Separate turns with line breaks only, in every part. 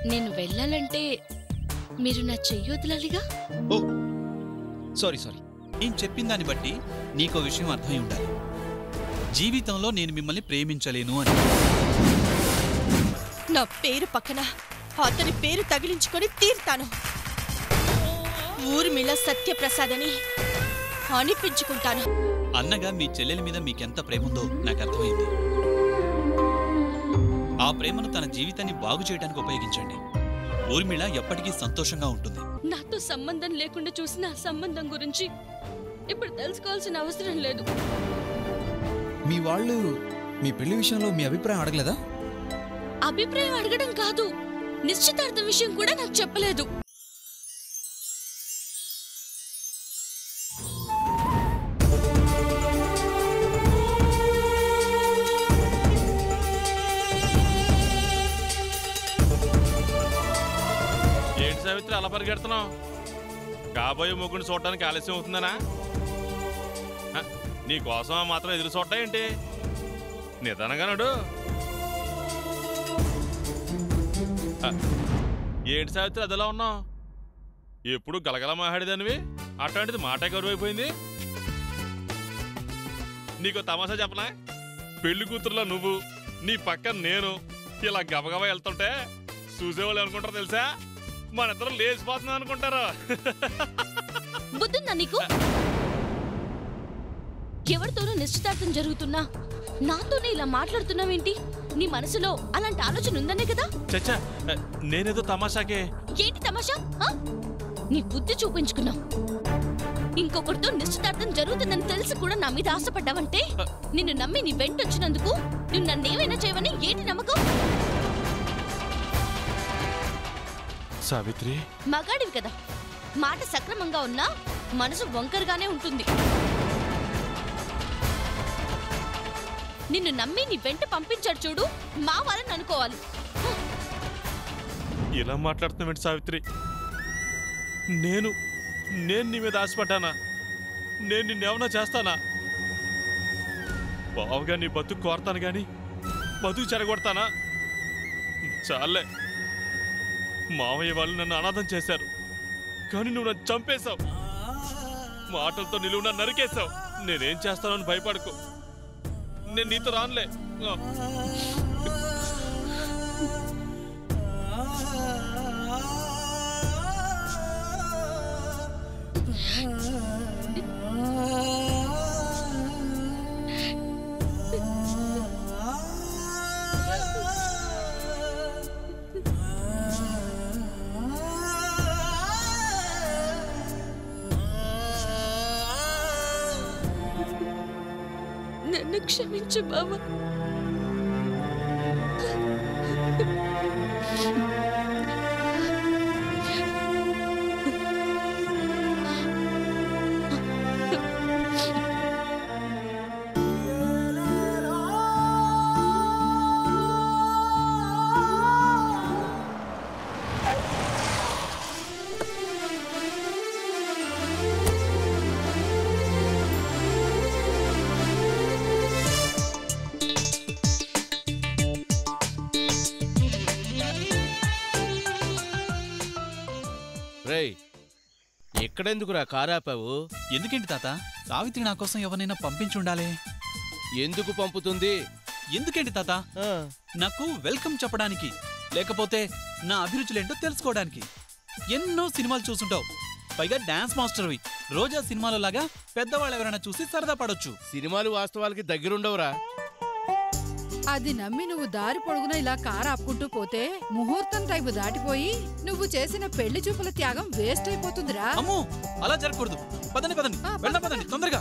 నేను వెళ్ళాలంటే మీరు నా చెయ్యొదలాలిగా
ఓ సారీ సారీ నేను చెప్పిన దాన్ని బట్టి నీకో విషయం అర్థమై ఉండాలి జీవితంలో నేను మిమ్మల్ని ప్రేమించలేను అని
నా పేరు పక్కన అతని పేరు తగిలించుకొని తీరుతాను ఊర్మిళ సత్యప్రసాద్ అని అనిపించుకుంటాను
అన్నగా మీ చెల్లెల మీద మీకెంత ప్రేముందో నాకు అర్థమైంది ఆ ప్రేమను తన జీవితాన్ని బాగు చేయడానికి ఉపయోగించండి ఊర్మిళ ఎప్పటికీ సంతోషంగా ఉంటుంది
నాతో సంబంధం లేకుండా చూసిన ఆ సంబంధం గురించి ఇప్పుడు తెలుసుకోవాల్సిన అవసరం లేదు
మీ వాళ్ళు మీ పెళ్లి విషయంలో మీ అభిప్రాయం అడగలేదా
అభిప్రాయం అడగడం కాదు నిశ్చితార్థం విషయం కూడా నాకు చెప్పలేదు
ఏంటి సావిత్రి అలా పరిగెడుతున్నావు కాబోయే ముగ్గుని చూడటానికి ఆలస్యం అవుతుందనా హ, నీ కోసం మాత్రం ఎదురు చూడటం ఏంటి నిదానంగా నడు హ, ఏంటి సావిత్రి అదిలా ఉన్నావు ఎప్పుడు గలగల మాట్లాడేదానివి అట్లాంటిది మాట గౌరవైపోయింది నీకు తమాషా చెప్పనా పెళ్లి కూతురులో నువ్వు నీ పక్కన నేను ఇలా గబగబా వెళ్తుంటే చూసేవాళ్ళు అనుకుంటారు తెలుసా మన ఇద్దరం లేచిపోతున్నాం అనుకుంటారు
బుద్ధుందా నీకు ఎవరితోనూ నిశ్చితార్థం జరుగుతున్నా నాతోనే ఇలా మాట్లాడుతున్నావేంటి నీ మనసులో అలాంటి ఆలోచన ఉందనే కదా
చచ్చా నేనేదో తమాషాకే
ఏంటి తమాషా ఆ? నీ బుద్ధి చూపించుకున్నావు ఇంకొకరితో నిశ్చితార్థం జరుగుతుందని తెలిసి కూడా నా మీద ఆశపడ్డావంటే నిన్ను నమ్మి నీ వెంట వచ్చినందుకు నువ్వు నన్నేమైనా చేయవని ఏంటి నమ్మకం
సావిత్రి
మగాడివి కదా మాట సక్రమంగా ఉన్నా మనసు వంకరగానే ఉంటుంది నిన్ను నమ్మి నీ వెంట పంపించాడు చూడు మా వాళ్ళని అనుకోవాలి
ఇలా మాట్లాడుతున్నావేంటి సావిత్రి నేను నేను నీ మీద ఆశపడ్డానా నేను నిన్నేమన్నా చేస్తానా బావుగా నీ బతుకు కోరతాను గాని బతుకు చెరగొడతానా చాలే మావయ్య వాళ్ళు నన్ను అనాథం చేశారు కానీ నువ్వు నన్ను చంపేశావు మాటలతో నిలువు నన్ను నరికేశావు నేనేం చేస్తానో అని భయపడకు నేను నీతో రానులే ఆ.
నన్ను క్షమించు బావా
రేయ్ ఎక్కడెందుకురా కారాపావు
ఎందుకేంటి తాత సావిత్రి నా కోసం ఎవరినైనా పంపించి ఉండాలి
ఎందుకు పంపుతుంది
ఎందుకేంటి తాత
ఆ,
నాకు వెల్కమ్ చెప్పడానికి లేకపోతే నా అభిరుచులేంటో తెలుసుకోవడానికి ఎన్నో సినిమాలు చూసుంటావు పైగా డాన్స్ మాస్టర్వి రోజా సినిమాలో లాగా పెద్దవాళ్ళు ఎవరైనా చూసి సరదా పడొచ్చు
సినిమాలు వాస్తవాలకి దగ్గరుండవురా
అది నమ్మి నువ్వు దారి పొడుగున ఇలా కారు ఆపుకుంటూ పోతే ముహూర్తం టైపు దాటిపోయి నువ్వు చేసిన పెళ్లి చూపుల త్యాగం వేస్ట్ అయిపోతుందిరా
అమ్మో అలా జరగకూడదు పదండి పదండి
ఆ,
వెళ్దాం
పద,
పదండి తొందరగా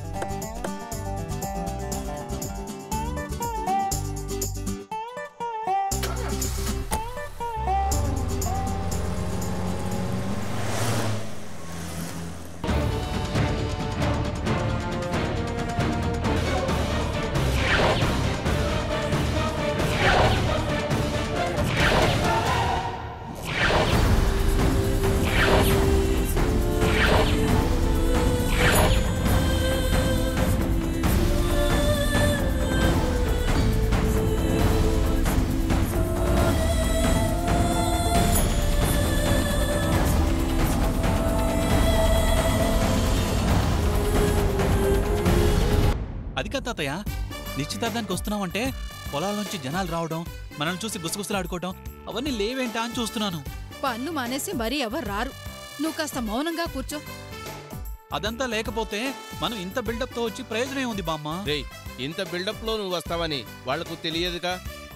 అది కాదు తాతయ్య నిశ్చితార్థానికి వస్తున్నామంటే పొలాల నుంచి జనాలు రావడం మనల్ని చూసి గుసగుసలాడుకోవడం అవన్నీ లేవేంటా అని చూస్తున్నాను
పన్ను మానేసి మరీ ఎవరు రారు నువ్వు కాస్త మౌనంగా కూర్చో
అదంతా లేకపోతే మనం ఇంత బిల్డప్ తో వచ్చి ప్రయోజనం ఏముంది బామ్మ
రేయ్ ఇంత బిల్డప్ లో నువ్వు వస్తావని వాళ్లకు తెలియదుగా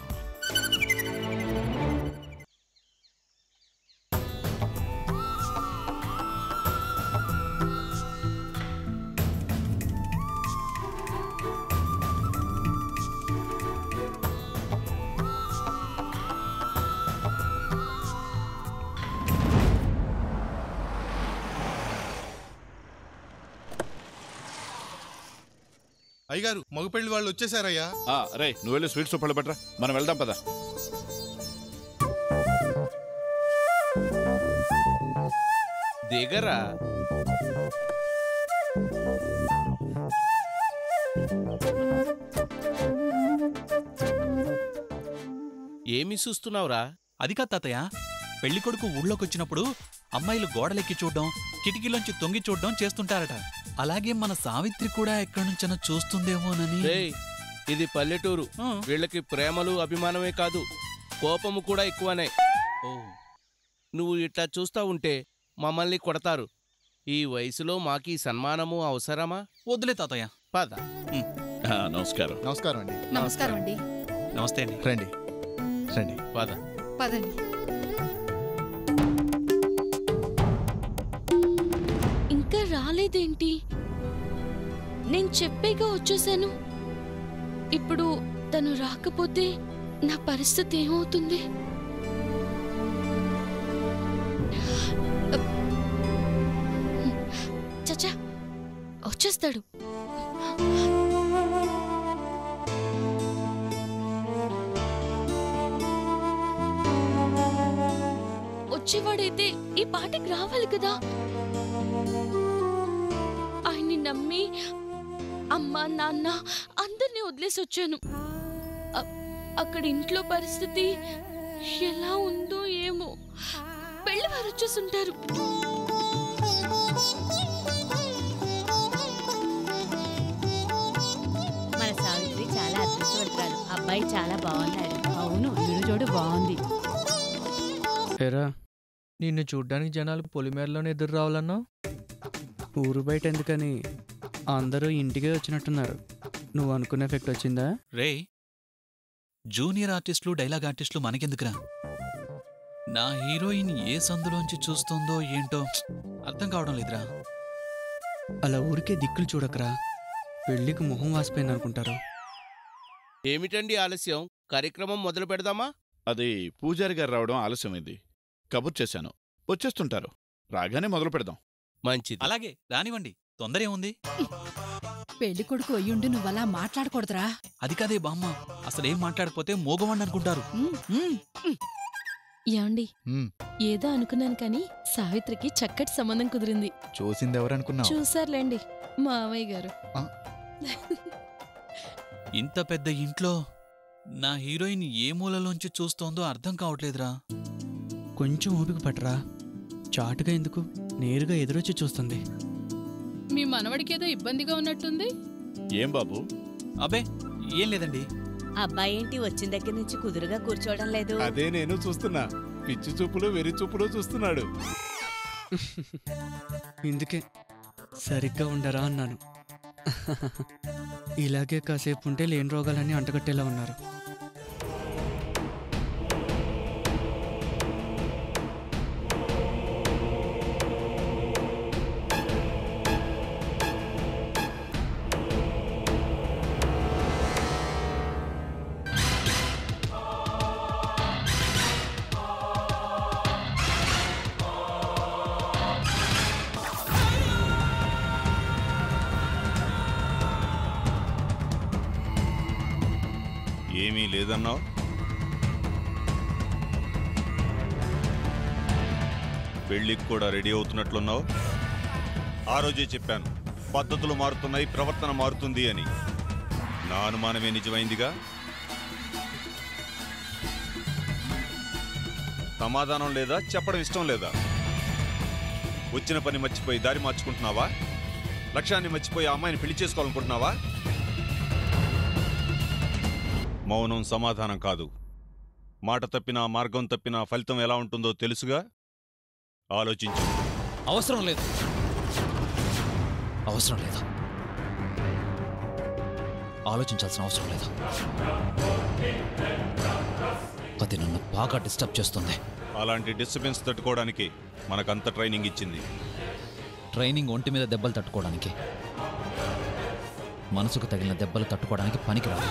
అయ్యగారు మగపెళ్లి వాళ్ళు వచ్చేసారయ్యా
రే నువ్వు వెళ్ళి స్వీట్స్ పళ్ళు పెట్టరా మనం వెళ్దాం పద
దిగరా ఏమి చూస్తున్నావురా
అది కాదు తాతయ్య పెళ్లి కొడుకు ఊళ్ళోకి వచ్చినప్పుడు అమ్మాయిలు గోడలెక్కి చూడడం కిటికీలోంచి తొంగి చూడడం చేస్తుంటారట అలాగే మన సావిత్రి కూడా ఎక్కడి నుంచైనా చూస్తుందేమోనని
రేయ్ ఇది పల్లెటూరు
ఆ.
వీళ్ళకి ప్రేమలు అభిమానమే కాదు కోపము కూడా ఎక్కువనే
ఓ
నువ్వు ఇట్లా చూస్తా ఉంటే మమ్మల్ని కొడతారు ఈ వయసులో మాకీ సన్మానము అవసరమా
వద్దులే తాతయ్య
పద
ఆ, నమస్కారం
నమస్కారం అండి
నమస్కారం అండి
నమస్తే అండి
రండి రండి
పద
పదండి
ఇంకా రాలేదేంటి నేను చెప్పేగా వచ్చేసాను ఇప్పుడు తను రాకపోతే నా పరిస్థితి ఏమవుతుంది చచ్చా వచ్చేస్తాడు వచ్చేవాడైతే ఈ పాటకి రావాలి కదా ఆయన్ని నమ్మి అమ్మ నాన్న అందరినీ వదిలేసి వచ్చాను అ- అక్కడ ఇంట్లో పరిస్థితి ఎలా ఉందో ఏమో పెళ్లి వారు వచ్చేసుంటారు
మన సావిత్రి చాలా అదృష్టవంతురాలు అబ్బాయి చాలా బాగున్నాడు అవును వీడు జోడు బాగుంది
ఎరా నిన్ను చూడ్డానికి జనాలు పొలిమేరలోనే ఎదురు రావాలన్నావు ఊరు బయట ఎందుకని అందరూ ఇంటికే వచ్చినట్టున్నారు నువ్వు అనుకున్న ఎఫెక్ట్ వచ్చిందా
రే జూనియర్ ఆర్టిస్టులు డైలాగ్ ఆర్టిస్టులు మనకెందుకురా నా హీరోయిన్ ఏ సందులోంచి చూస్తుందో ఏంటో అర్థం కావడం లేదురా
అలా ఊరికే దిక్కులు చూడకరా పెళ్ళికి మొహం వాసిపోయింది అనుకుంటారు
ఏమిటండి ఆలస్యం కార్యక్రమం మొదలు పెడదామా
అది పూజారి గారు రావడం ఆలస్యమైంది కబుర్ చేశాను వచ్చేస్తుంటారు రాగానే మొదలు పెడదాం
మంచిది
అలాగే రానివ్వండి తొందర ఏముంది
పెళ్లి కొడుకు అయ్యుండి నువ్వలా మాట్లాడకూడదురా
అది కాదే బామ్మ అసలేం మాట్లాడకపోతే మోగవాణ్ణి అనుకుంటారు
ఉమ్,
మ్మ్.
ఏమండి
మ్మ్.
ఏదో అనుకున్నాను కానీ సావిత్రికి చక్కటి సంబంధం కుదిరింది
చూసింది ఎవరనుకున్నావు
చూసారులేండి మావయ్య గారు
ఇంత పెద్ద ఇంట్లో నా హీరోయిన్ ఏ మూలలోంచి చూస్తోందో అర్థం కావట్లేదురా
కొంచెం ఓపిక పట్టరా చాటుగా ఎందుకు నేరుగా ఎదురొచ్చి చూస్తుంది
మీ మనవడికి ఏదో ఇబ్బందిగా ఉన్నట్టుంది
ఏం బాబు
అబ్బే ఏం లేదండి
అబ్బాయి ఏంటి వచ్చిన దగ్గర నుంచి కుదురుగా కూర్చోవడం లేదు
అదే నేను చూస్తున్నా పిచ్చి చూపులు వెరి చూపులు చూస్తున్నాడు
ఇందుకే సరిగ్గా ఉండరా అన్నాను ఇలాగే కాసేపు ఉంటే లేని రోగాలన్నీ అంటగట్టేలా ఉన్నారు
ఏమీ లేదన్నావు పెళ్ళికి కూడా రెడీ అవుతున్నట్లున్నావు ఆ రోజే చెప్పాను పద్ధతులు మారుతున్నాయి ప్రవర్తన మారుతుంది అని నా అనుమానమే నిజమైందిగా సమాధానం లేదా చెప్పడం ఇష్టం లేదా వచ్చిన పని మర్చిపోయి దారి మార్చుకుంటున్నావా లక్ష్యాన్ని మర్చిపోయి ఆ అమ్మాయిని పెళ్లి చేసుకోవాలనుకుంటున్నావా మౌనం సమాధానం కాదు మాట తప్పినా మార్గం తప్పినా ఫలితం ఎలా ఉంటుందో తెలుసుగా ఆలోచించు
అవసరం లేదు అవసరం లేదు ఆలోచించాల్సిన అవసరం లేదు అది నన్ను బాగా డిస్టర్బ్ చేస్తుంది
అలాంటి డిస్టర్బెన్స్ తట్టుకోవడానికి మనకంత ట్రైనింగ్ ఇచ్చింది
ట్రైనింగ్ ఒంటి మీద దెబ్బలు తట్టుకోవడానికి మనసుకు తగిలిన దెబ్బలు తట్టుకోవడానికి పనికిరాదు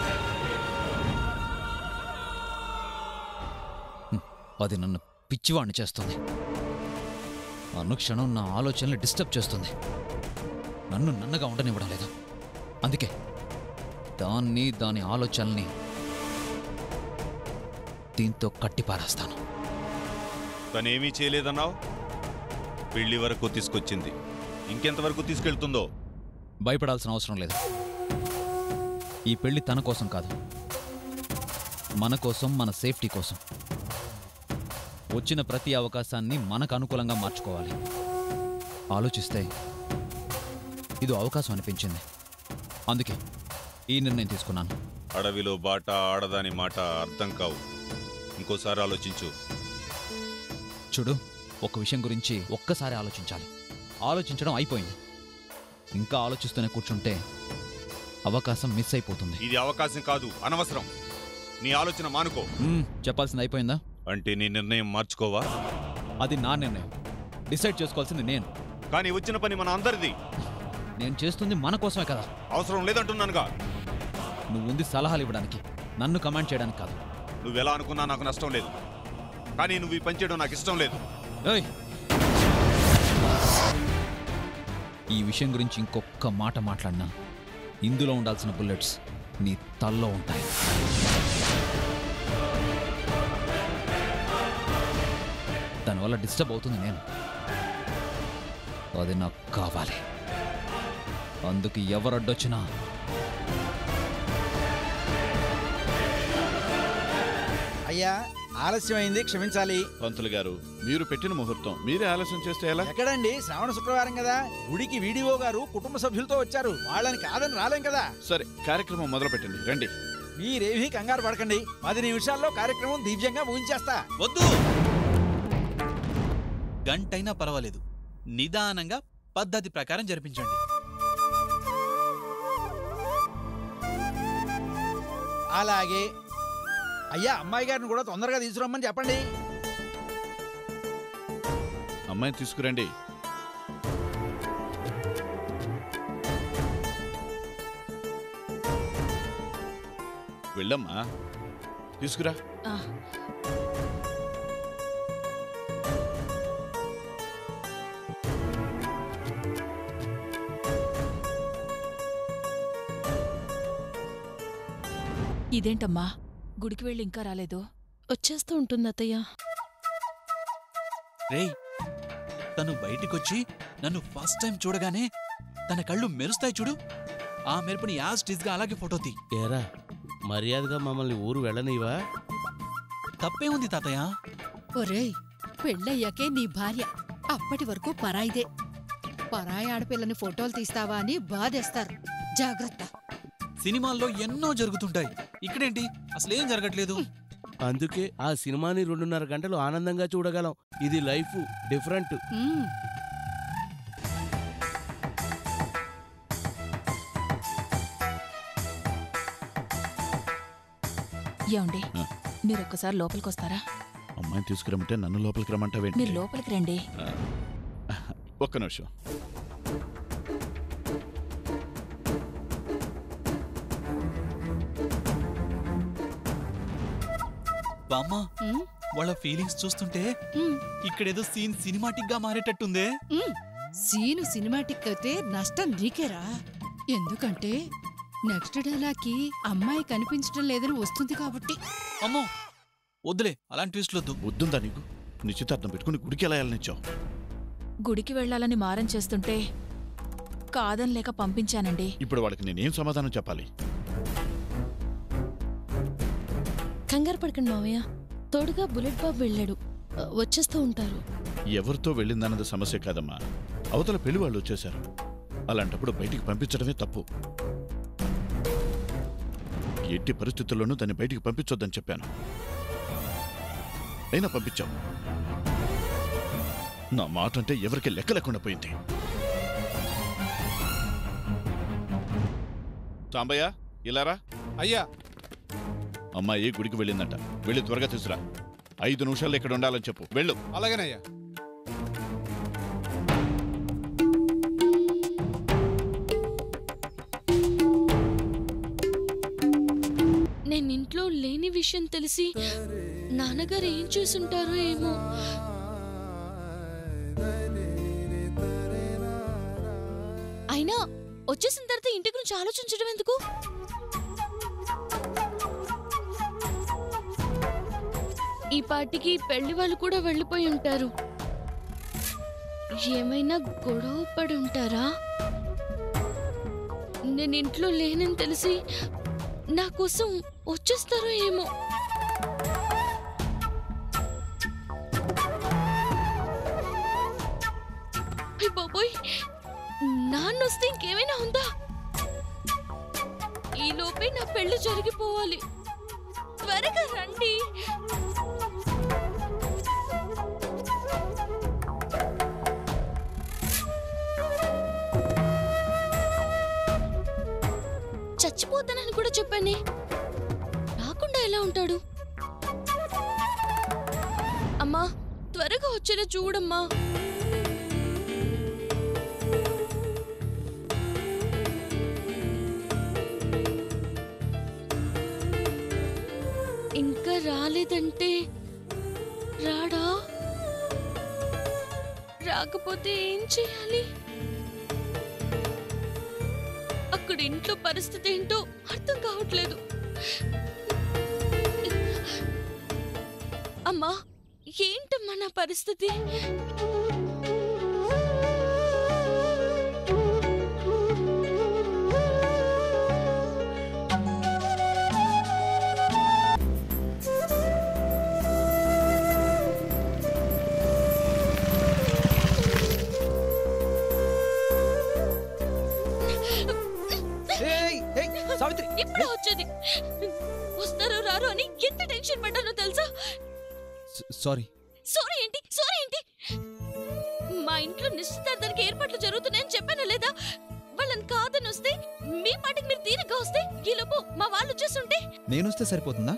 హ్మ్, అది నన్ను పిచ్చివాణ్ణి చేస్తుంది అనుక్షణం నా ఆలోచనలు డిస్టర్బ్ చేస్తుంది నన్ను నన్నగా ఉండనివ్వడం లేదు అందుకే దాన్ని దాని ఆలోచనల్ని దీంతో కట్టిపారేస్తాను
తనేమీ చేయలేదన్నావు పెళ్లి వరకు తీసుకొచ్చింది ఇంకెంతవరకు తీసుకెళ్తుందో
భయపడాల్సిన అవసరం లేదు ఈ పెళ్లి తన కోసం కాదు మన కోసం మన సేఫ్టీ కోసం వచ్చిన ప్రతి అవకాశాన్ని మనకు అనుకూలంగా మార్చుకోవాలి ఆలోచిస్తే ఇది అవకాశం అనిపించింది అందుకే ఈ నిర్ణయం తీసుకున్నాను
అడవిలో బాట ఆడదాని మాట అర్థం కావు ఇంకోసారి ఆలోచించు
చూడు ఒక విషయం గురించి ఒక్కసారి ఆలోచించాలి ఆలోచించడం అయిపోయింది ఇంకా ఆలోచిస్తూనే కూర్చుంటే అవకాశం మిస్ అయిపోతుంది
ఇది అవకాశం కాదు అనవసరం నీ ఆలోచన మానుకో
మ్మ్, చెప్పాల్సింది అయిపోయిందా
అంటే నీ నిర్ణయం మార్చుకోవా
అది నా నిర్ణయం డిసైడ్ చేసుకోవాల్సింది నేను
కానీ వచ్చిన పని మన అందరిది
నేను చేస్తుంది మన కోసమే కదా
అవసరం లేదంటున్నానుగా
నువ్వు ఉంది సలహాలు ఇవ్వడానికి నన్ను కమాండ్ చేయడానికి కాదు
నువ్వెలా అనుకున్నా నాకు నష్టం లేదు కానీ నువ్వు ఈ పని చేయడం నాకు ఇష్టం లేదు
ఏయ్! ఈ విషయం గురించి ఇంకొక్క మాట మాట్లాడినా ఇందులో ఉండాల్సిన బుల్లెట్స్ నీ తల్లో ఉంటాయి దానివల్ల డిస్టర్బ్ అవుతుంది నేను అది నాకు కావాలి అందుకు ఎవరు అడ్డొచ్చినా
అయ్యా ఆలస్యమైంది క్షమించాలి
పంతులు గారు మీరు పెట్టిన ముహూర్తం మీరే ఆలస్యం చేస్తే ఎలా
ఎక్కడండి శ్రావణ శుక్రవారం కదా గుడికి వీడియో గారు కుటుంబ సభ్యులతో వచ్చారు వాళ్ళని కాదని రాలేం కదా
సరే కార్యక్రమం మొదలు పెట్టండి రండి
మీరేమీ కంగారు పడకండి పది నిమిషాల్లో కార్యక్రమం దివ్యంగా ఊహించేస్తా
వద్దు గంటైనా పర్వాలేదు నిదానంగా పద్ధతి ప్రకారం జరిపించండి
అలాగే అయ్యా అమ్మాయి గారిని కూడా తొందరగా తీసుకురమ్మని చెప్పండి
అమ్మాయిని తీసుకురండి వెళ్ళమ్మా తీసుకురా
ఇదేంటమ్మా గుడికి వెళ్ళి ఇంకా రాలేదు
వచ్చేస్తూ ఉంటుంది అత్తయ్య
రేయ్ తను బయటికొచ్చి నన్ను ఫస్ట్ టైం చూడగానే తన కళ్ళు మెరుస్తాయి చూడు ఆ మెరుపుని యాజ్ గా అలాగే ఫోటో తీ
ఏరా మర్యాదగా మమ్మల్ని ఊరు వెళ్ళనివా
తప్పే ఉంది తాతయ్య
ఒరేయ్ పెళ్ళయ్యాకే నీ భార్య అప్పటి వరకు పరాయిదే పరాయి ఆడపిల్లని ఫోటోలు తీస్తావా అని బాధేస్తారు జాగ్రత్త
సినిమాల్లో ఎన్నో జరుగుతుంటాయి ఇక్కడేంటి అసలేం జరగట్లేదు
అందుకే ఆ సినిమాని రెండున్నర గంటలు ఆనందంగా చూడగలం ఇది లైఫ్ డిఫరెంట్
ఉమ్,
ఏమండి
ఆ.
మీరు ఒక్కసారి లోపలికి వస్తారా
అమ్మాయిని తీసుకురమ్మంటే నన్ను లోపలికి రమ్మంటావేంటి
మీరు లోపలికి రండి
ఆ, ఒక్క నిమిషం
బామ్మ
ఉమ్,
వాళ్ళ ఫీలింగ్స్ చూస్తుంటే
ఉమ్,
ఇక్కడేదో సీన్ సినిమాటిక్ గా మారేటట్టుందే
ఉమ్. సీను సినిమాటిక్ అయితే నష్టం నీకేరా ఎందుకంటే నెక్స్ట్ డైలాగ్కి అమ్మాయి కనిపించడం లేదని వస్తుంది కాబట్టి
అమ్మో వద్దులే అలాంటి ట్విస్ట్లొద్దు
వద్దుందా నీకు నిశ్చితార్థం పెట్టుకుని గుడికి ఎలా వెళ్ళనిచ్చావు
గుడికి వెళ్ళాలని మారం చేస్తుంటే కాదనలేక పంపించానండి
ఇప్పుడు వాళ్ళకి నేనేం సమాధానం చెప్పాలి
కంగారు పడకండి మావయ్య తోడుగా బుల్లెట్ బాబు వెళ్ళాడు ఆ, వచ్చేస్తూ ఉంటారు
ఎవరితో వెళ్ళిందన్నది సమస్య కాదమ్మా అవతల పెళ్లి వాళ్ళు వచ్చేశారు అలాంటప్పుడు బయటికి పంపించడమే తప్పు ఎట్టి పరిస్థితుల్లోనూ దాన్ని బయటికి పంపించొద్దని చెప్పాను అయినా పంపించావు నా మాట అంటే ఎవరికి లెక్క లేకుండా పోయింది సాంబయ్య ఇలారా
అయ్యా
అమ్మాయి గుడికి వెళ్ళిందంట వెళ్ళి త్వరగా తీసురా ఐదు నిమిషాలు ఇక్కడ ఉండాలని చెప్పు వెళ్ళు
అలాగేనయ్యా
నేను ఇంట్లో లేని విషయం తెలిసి నాన్నగారు ఏం చేసుంటారో ఏమో అయినా వచ్చేసిన తర్వాత ఇంటి గురించి ఆలోచించడం ఎందుకు ఈ పాటికి పెళ్లి వాళ్ళు కూడా వెళ్ళిపోయి ఉంటారు ఏమైనా గొడవ పడి ఉంటారా నేను ఇంట్లో లేనని తెలిసి నా కోసం వచ్చేస్తారో ఏమో అయ్ బాబోయ్ నాన్న వస్తే ఇంకేమైనా ఉందా ఈ లోపే నా పెళ్లి జరిగిపోవాలి త్వరగా రండి చచ్చిపోతానని కూడా చెప్పానే రాకుండా ఎలా ఉంటాడు అమ్మా త్వరగా వచ్చేలా చూడమ్మా ఇంకా రాలేదంటే రాడా రాకపోతే ఏం చేయాలి అక్కడ ఇంట్లో పరిస్థితి ఏంటో అర్థం కావట్లేదు అమ్మా ఏంటమ్మా నా పరిస్థితి
సావిత్రి
ఇప్పుడు వచ్చేది వస్తారో రారో అని ఎంత టెన్షన్ పడ్డానో తెలుసా
సారీ
సారీ ఏంటి సారీ ఏంటి మా ఇంట్లో నిశ్చితార్థానికి ఏర్పాట్లు జరుగుతున్నాయని చెప్పాను లేదా వాళ్ళని కాదని వస్తే మీ పాటికి మీరు తీరిగ్గా వస్తే ఈలోపు మా వాళ్ళు వచ్చేస్తుంటే
నేనొస్తే సరిపోతుందా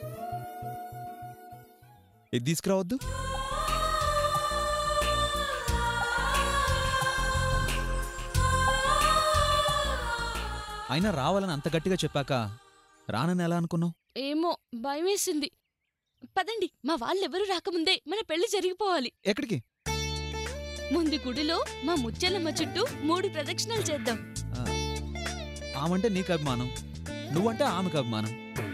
ఇది తీసుకురావద్దు
అయినా రావాలని అంత గట్టిగా చెప్పాక రానని ఎలా అనుకున్నావు
ఏమో భయం వేసింది పదండి మా వాళ్ళెవరూ రాకముందే మన పెళ్లి జరిగిపోవాలి
ఎక్కడికి
ముందు గుడిలో మా ముత్యాలమ్మ చుట్టూ మూడు ప్రదక్షిణలు చేద్దాం
ఆమంటే నీకు అభిమానం నువ్వంటే ఆమెకు అభిమానం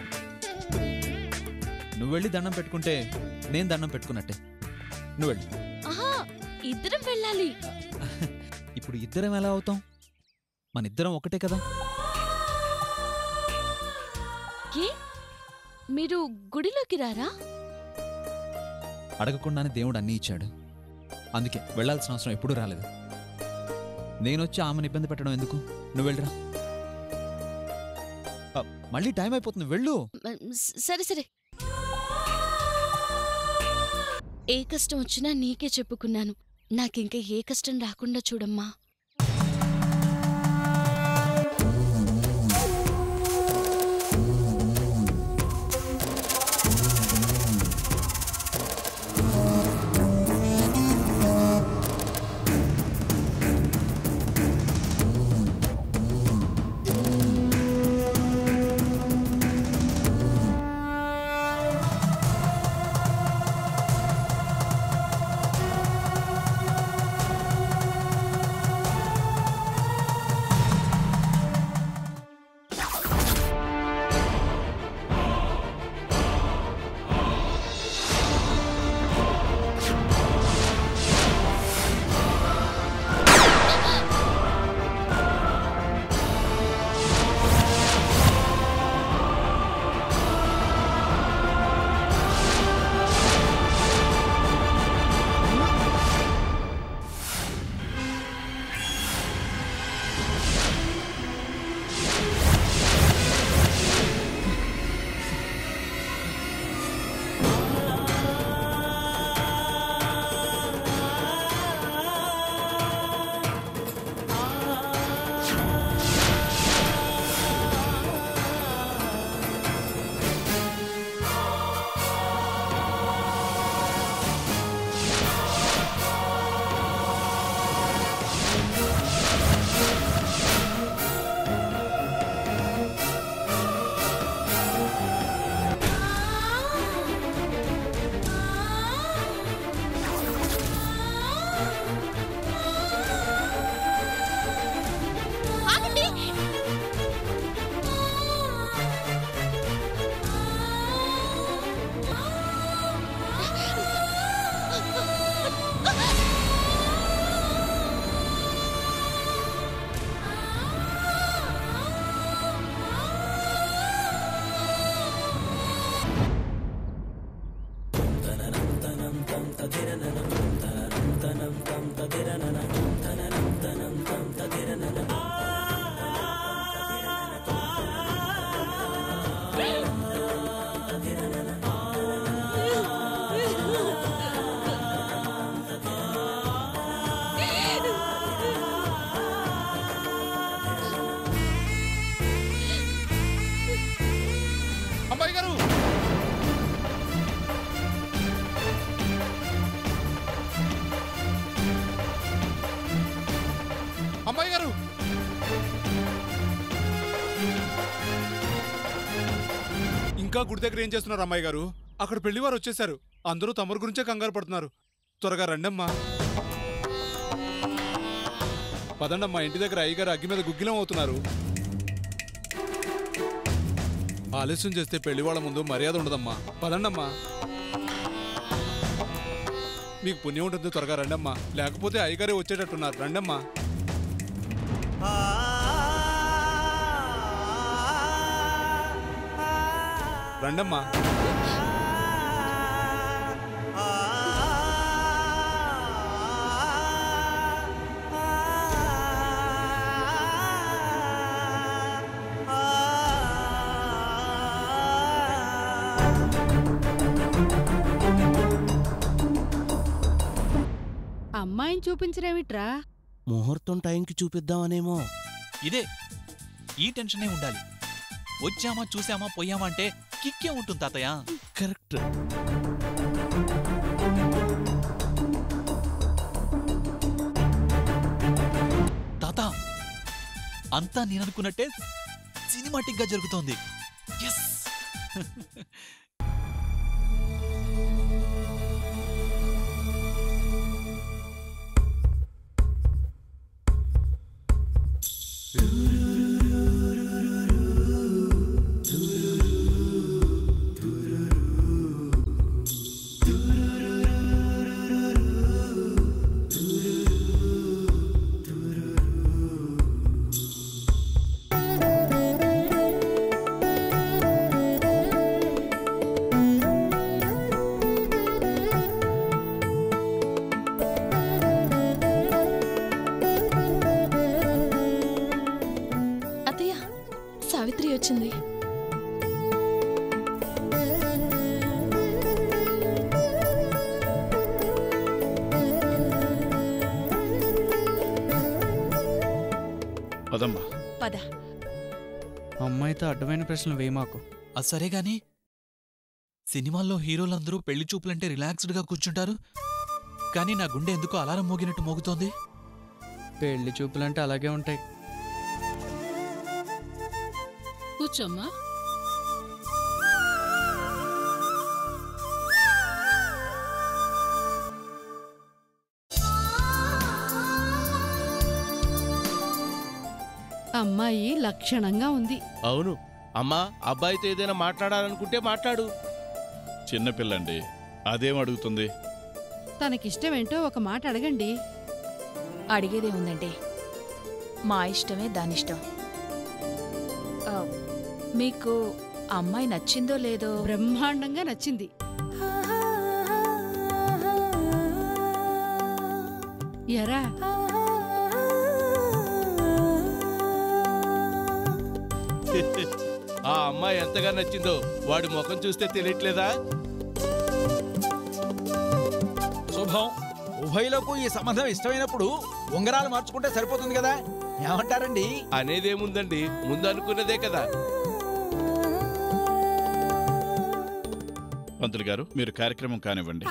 నువ్వు వెళ్ళి దండం పెట్టుకుంటే నేను దండం పెట్టుకున్నట్టే నువ్వు వెళ్ళి
ఆహా ఇద్దరం వెళ్ళాలి
ఇప్పుడు ఇద్దరం ఎలా అవుతాం మన ఇద్దరం ఒకటే కదా
ఏ మీరు గుడిలోకి రారా
అడగకుండానే దేవుడు అన్నీ ఇచ్చాడు అందుకే వెళ్ళాల్సిన అవసరం ఎప్పుడూ రాలేదు నేనొచ్చి ఆమెను ఇబ్బంది పెట్టడం ఎందుకు నువ్వు వెళ్ళరా ఆ, మళ్ళీ టైం అయిపోతుంది వెళ్ళు
స- సరే సరే ఏ కష్టం వచ్చినా నీకే చెప్పుకున్నాను నాకింక ఏ కష్టం రాకుండా చూడమ్మా
ఆ ఇంకా గుడి దగ్గర ఏం చేస్తున్నారు అమ్మాయి గారు అక్కడ పెళ్లివారు వచ్చేసారు అందరూ తమరు గురించే కంగారు పడుతున్నారు త్వరగా రండమ్మా పదండమ్మా ఇంటి దగ్గర అయ్యగారు అగ్గి మీద గుగ్గిలం అవుతున్నారు ఆలస్యం చేస్తే పెళ్లి వాళ్ళ ముందు మర్యాద ఉండదమ్మా పదండమ్మా మీకు పుణ్యం ఉంటుంది త్వరగా రండమ్మా లేకపోతే అయ్యగారే వచ్చేటట్టున్నారు రండమ్మా రండమ్మా
అమ్మాయిని చూపించరేమిట్రా
ముహూర్తం టైంకి చూపిద్దామనేమో
ఇదే ఈ టెన్షనే ఉండాలి వచ్చామా చూసామా పోయామా అంటే కిక్కే ఉంటుంది తాతయ్య
కరెక్ట్
తాత అంతా నేననుకున్నట్టే సినిమాటిక్ గా జరుగుతోంది ఎస్
అత్తయ్య సావిత్రి వచ్చింది
పదమ్మా
పద
అమ్మాయితో అడ్డమైన ప్రశ్నలు వేయమాకు
అది సరే గాని సినిమాల్లో హీరోలందరూ పెళ్లి చూపులంటే రిలాక్స్డ్ గా కూర్చుంటారు కానీ నా గుండె ఎందుకో అలారం మోగినట్టు మోగుతోంది
పెళ్లి చూపులంటే అలాగే ఉంటాయి
కూర్చోమ్మా
అమ్మాయి లక్షణంగా ఉంది
అవును అమ్మా అబ్బాయితో ఏదైనా మాట్లాడాలనుకుంటే మాట్లాడు
చిన్నపిల్లండి అదేం అడుగుతుంది
తనకిష్టమేంటో ఒక మాట అడగండి
అడిగేదే ఉందండి మా ఇష్టమే దానిష్టం ఆ, మీకు అమ్మాయి నచ్చిందో లేదో
బ్రహ్మాండంగా నచ్చింది ఎరా
ఆ అమ్మాయి ఎంతగా నచ్చిందో వాడి ముఖం చూస్తే తెలియట్లేదా
శుభం ఉభయలకు ఈ సంబంధం ఇష్టమైనప్పుడు ఉంగరాలు మార్చుకుంటే సరిపోతుంది కదా ఏమంటారండి
అనేదేముందండి ముందు అనుకున్నదే కదా
పంతులు గారు మీరు కార్యక్రమం కానివ్వండి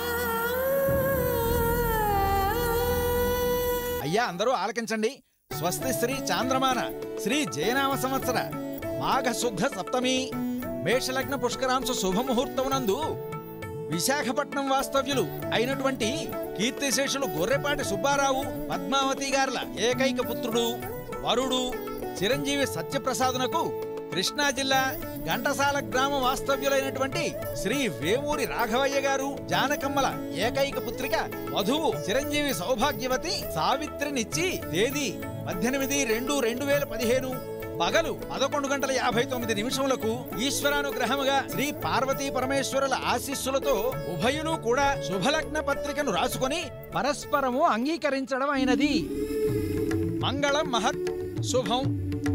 అయ్యా అందరూ ఆలకించండి స్వస్తి శ్రీ చాంద్రమాన శ్రీ జయనామ సంవత్సర మాఘ శుద్ధ సప్తమి మేషలగ్న పుష్కరాంశ శుభముహూర్తమునందు విశాఖపట్నం వాస్తవ్యులు అయినటువంటి కీర్తిశేషులు గొర్రెపాటి సుబ్బారావు పద్మావతి గార్ల ఏకైక పుత్రుడు వరుడు చిరంజీవి సత్యప్రసాదునకు కృష్ణా జిల్లా ఘంటసాల గ్రామ వాస్తవ్యులైనటువంటి శ్రీ వేమూరి రాఘవయ్య గారు జానకమ్మల ఏకైక పుత్రిక వధువు చిరంజీవి సౌభాగ్యవతి సావిత్రినిచ్చి తేదీ పద్దెనిమిది రెండు రెండు వేల పదిహేను పగలు పదకొండు గంటల యాభై తొమ్మిది నిమిషములకు ఈశ్వరానుగ్రహముగా శ్రీ పార్వతీ పరమేశ్వరుల ఆశీస్సులతో ఉభయులు కూడా శుభలగ్న పత్రికను రాసుకొని పరస్పరము అంగీకరించడం అయినది మంగళం మహత్ శుభం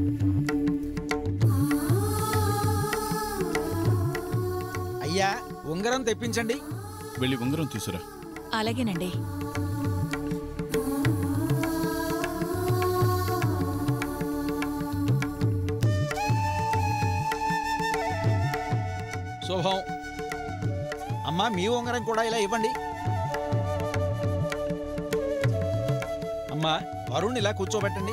అయ్యా ఉంగరం తెప్పించండి
వెళ్ళి ఉంగరం తీసురా
అలాగేనండి
శుభం అమ్మా మీ ఉంగరం కూడా ఇలా ఇవ్వండి అమ్మా వరుణ్ ఇలా కూర్చోబెట్టండి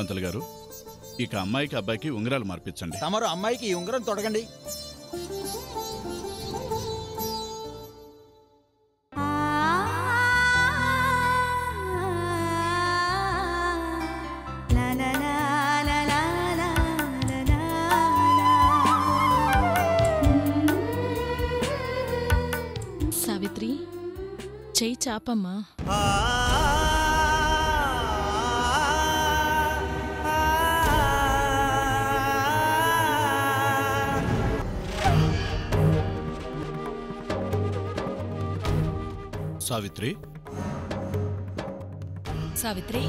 పంతులు గారు ఇక అమ్మాయికి అబ్బాయికి ఉంగరాలు మార్పించండి
తమరు అమ్మాయికి ఈ ఉంగరం తొడగండి
సావిత్రి చెయ్యి చాపమ్మా
సావిత్రి
సావిత్రి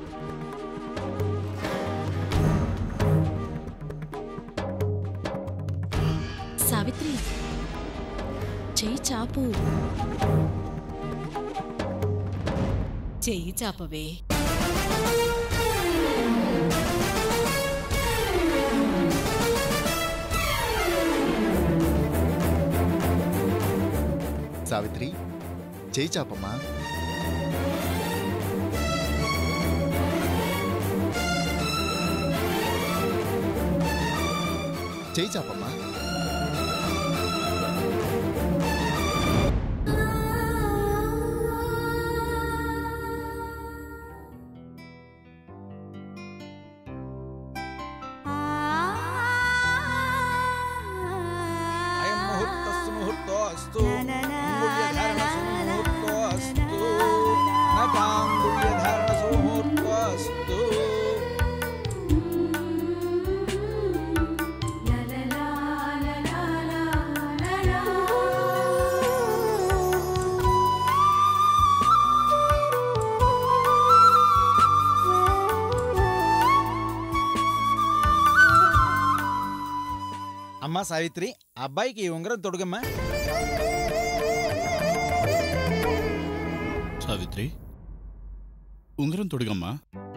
సావిత్రి చెయ్యి చాపు
చెయ్యి చాపవే
సావిత్రి చేయి చాపమ్మా చేయి చాపమ్మా
అయం ముహూర్తస్సు ముహూర్తోऽस्तु అంగుళ్యధారణసు ముహూర్తోऽस्तు నకాంగుళ్యధారణసు ముహూర్తోऽस्तు అమ్మా సావిత్రి అబ్బాయికి ఈ ఉంగరం తొడుగమ్మా
సావిత్రి ఉంగరం తొడిగమ్మా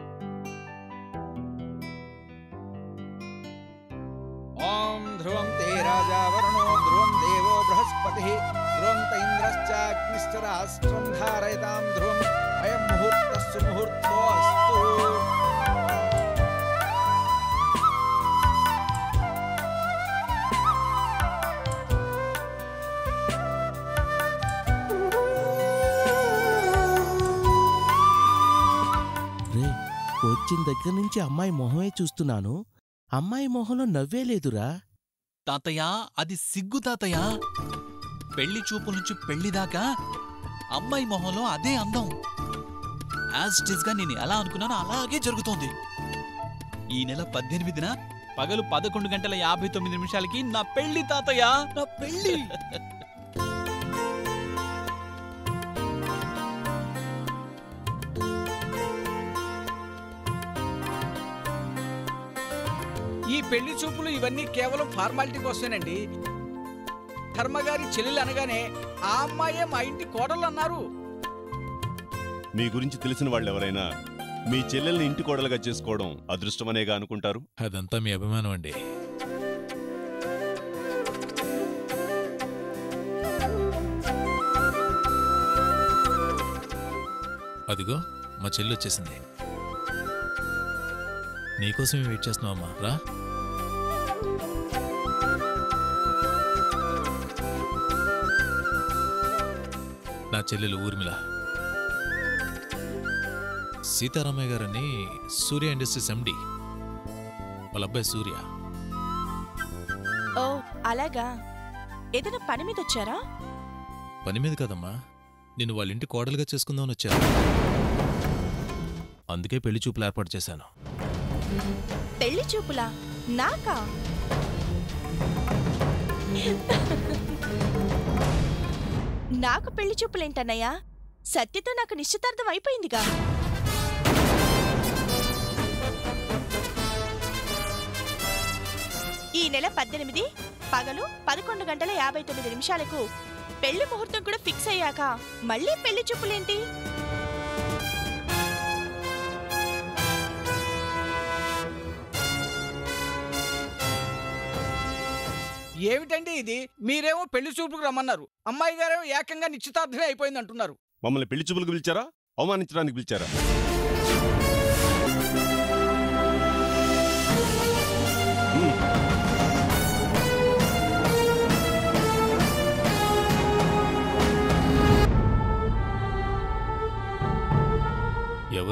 ఓం ధ్రువం తే రాజా వరుణో ధ్రువం దేవో బృహస్పతి ధ్రువం త ఇంద్రశ్చాగ్నిశ్చ రాష్ట్రం ధారయతాం ధ్రువం అయం ముహూర్తస్సు ముహూర్తోऽस्तు
రే వచ్చిన దగ్గర నుంచి అమ్మాయి మొహమే చూస్తున్నాను అమ్మాయి మొహంలో నవ్వే లేదురా
తాతయ్య అది సిగ్గు తాతయ్య పెళ్లి చూపుల నుంచి పెళ్లి దాకా అమ్మాయి మొహంలో అదే అందం యాజ్ ఇట్ ఈస్ గా నేను ఎలా అనుకున్నానో అలాగే జరుగుతోంది ఈ నెల పద్దెనిమిదిన పగలు పదకొండు గంటల యాభై తొమ్మిది నిమిషాలకి నా పెళ్లి తాతయ్య నా పెళ్లి
ఈ పెళ్లి చూపులు ఇవన్నీ కేవలం ఫార్మాలిటీ కోసమేనండి ధర్మగారి చెల్లెలు అనగానే ఆ అమ్మాయే మా ఇంటి కోడలు అన్నారు
మీ గురించి తెలిసిన వాళ్ళెవరైనా మీ చెల్లెల్ని ఇంటి కోడలుగా చేసుకోవడం అదృష్టమనేగా అనుకుంటారు
అదంతా మీ అభిమానం అండి అదిగో మా చెల్లి వచ్చేసింది నీకోసమే వెయిట్ చేస్తున్నావమ్మా రా నా చెల్లెలు ఊర్మిళ సీతారామయ్య గారని సూర్య ఇండస్ట్రీస్ ఎండి వాళ్ళ అబ్బాయి సూర్య
ఓ అలాగా ఏదైనా పని మీద వచ్చారా
పని మీద కదమ్మా నిన్ను వాళ్ళ ఇంటి కోడలుగా చేసుకుందామని వచ్చాను అందుకే పెళ్లి చూపులు ఏర్పాటు చేశాను
పెళ్లి చూపులా నాకా నాకు పెళ్లి చూపులేంటన్నయ్యా సత్యతో నాకు నిశ్చితార్థం అయిపోయిందిగా ఈ నెల పద్దెనిమిది పగలు పదకొండు గంటల యాభై తొమ్మిది నిమిషాలకు పెళ్లి ముహూర్తం కూడా ఫిక్స్ అయ్యాక మళ్ళీ పెళ్లి చూపులేంటి
ఏమిటండి ఇది మీరేమో పెళ్లి చూపులకు రమ్మన్నారు అమ్మాయి గారేమో ఏకంగా నిశ్చితార్థమే అయిపోయింది అంటున్నారు
మమ్మల్ని పెళ్లి చూపులకు పిలిచారా అవమానించడానికి పిలిచారా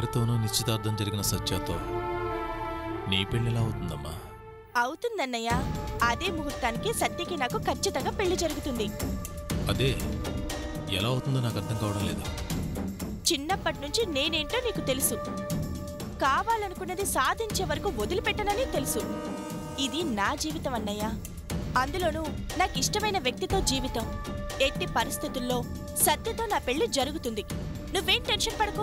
ఎవరితోనో నిశ్చితార్థం జరిగిన సత్యతో నీ పెళ్ళెలా అవుతుందమ్మా
అవుతుందన్నయ్య అదే ముహూర్తానికి సత్యకి నాకు ఖచ్చితంగా పెళ్లి జరుగుతుంది
అదే ఎలా అవుతుందో నాకు అర్థం కావడం లేదు
చిన్నప్పటి నుంచి నేనేంటో నీకు తెలుసు కావాలనుకున్నది సాధించే వరకు వదిలిపెట్టనని తెలుసు ఇది నా జీవితం అన్నయ్య అందులోనూ నాకు ఇష్టమైన వ్యక్తితో జీవితం ఎట్టి పరిస్థితుల్లో సత్యతో నా పెళ్లి జరుగుతుంది నువ్వేం టెన్షన్ పడకు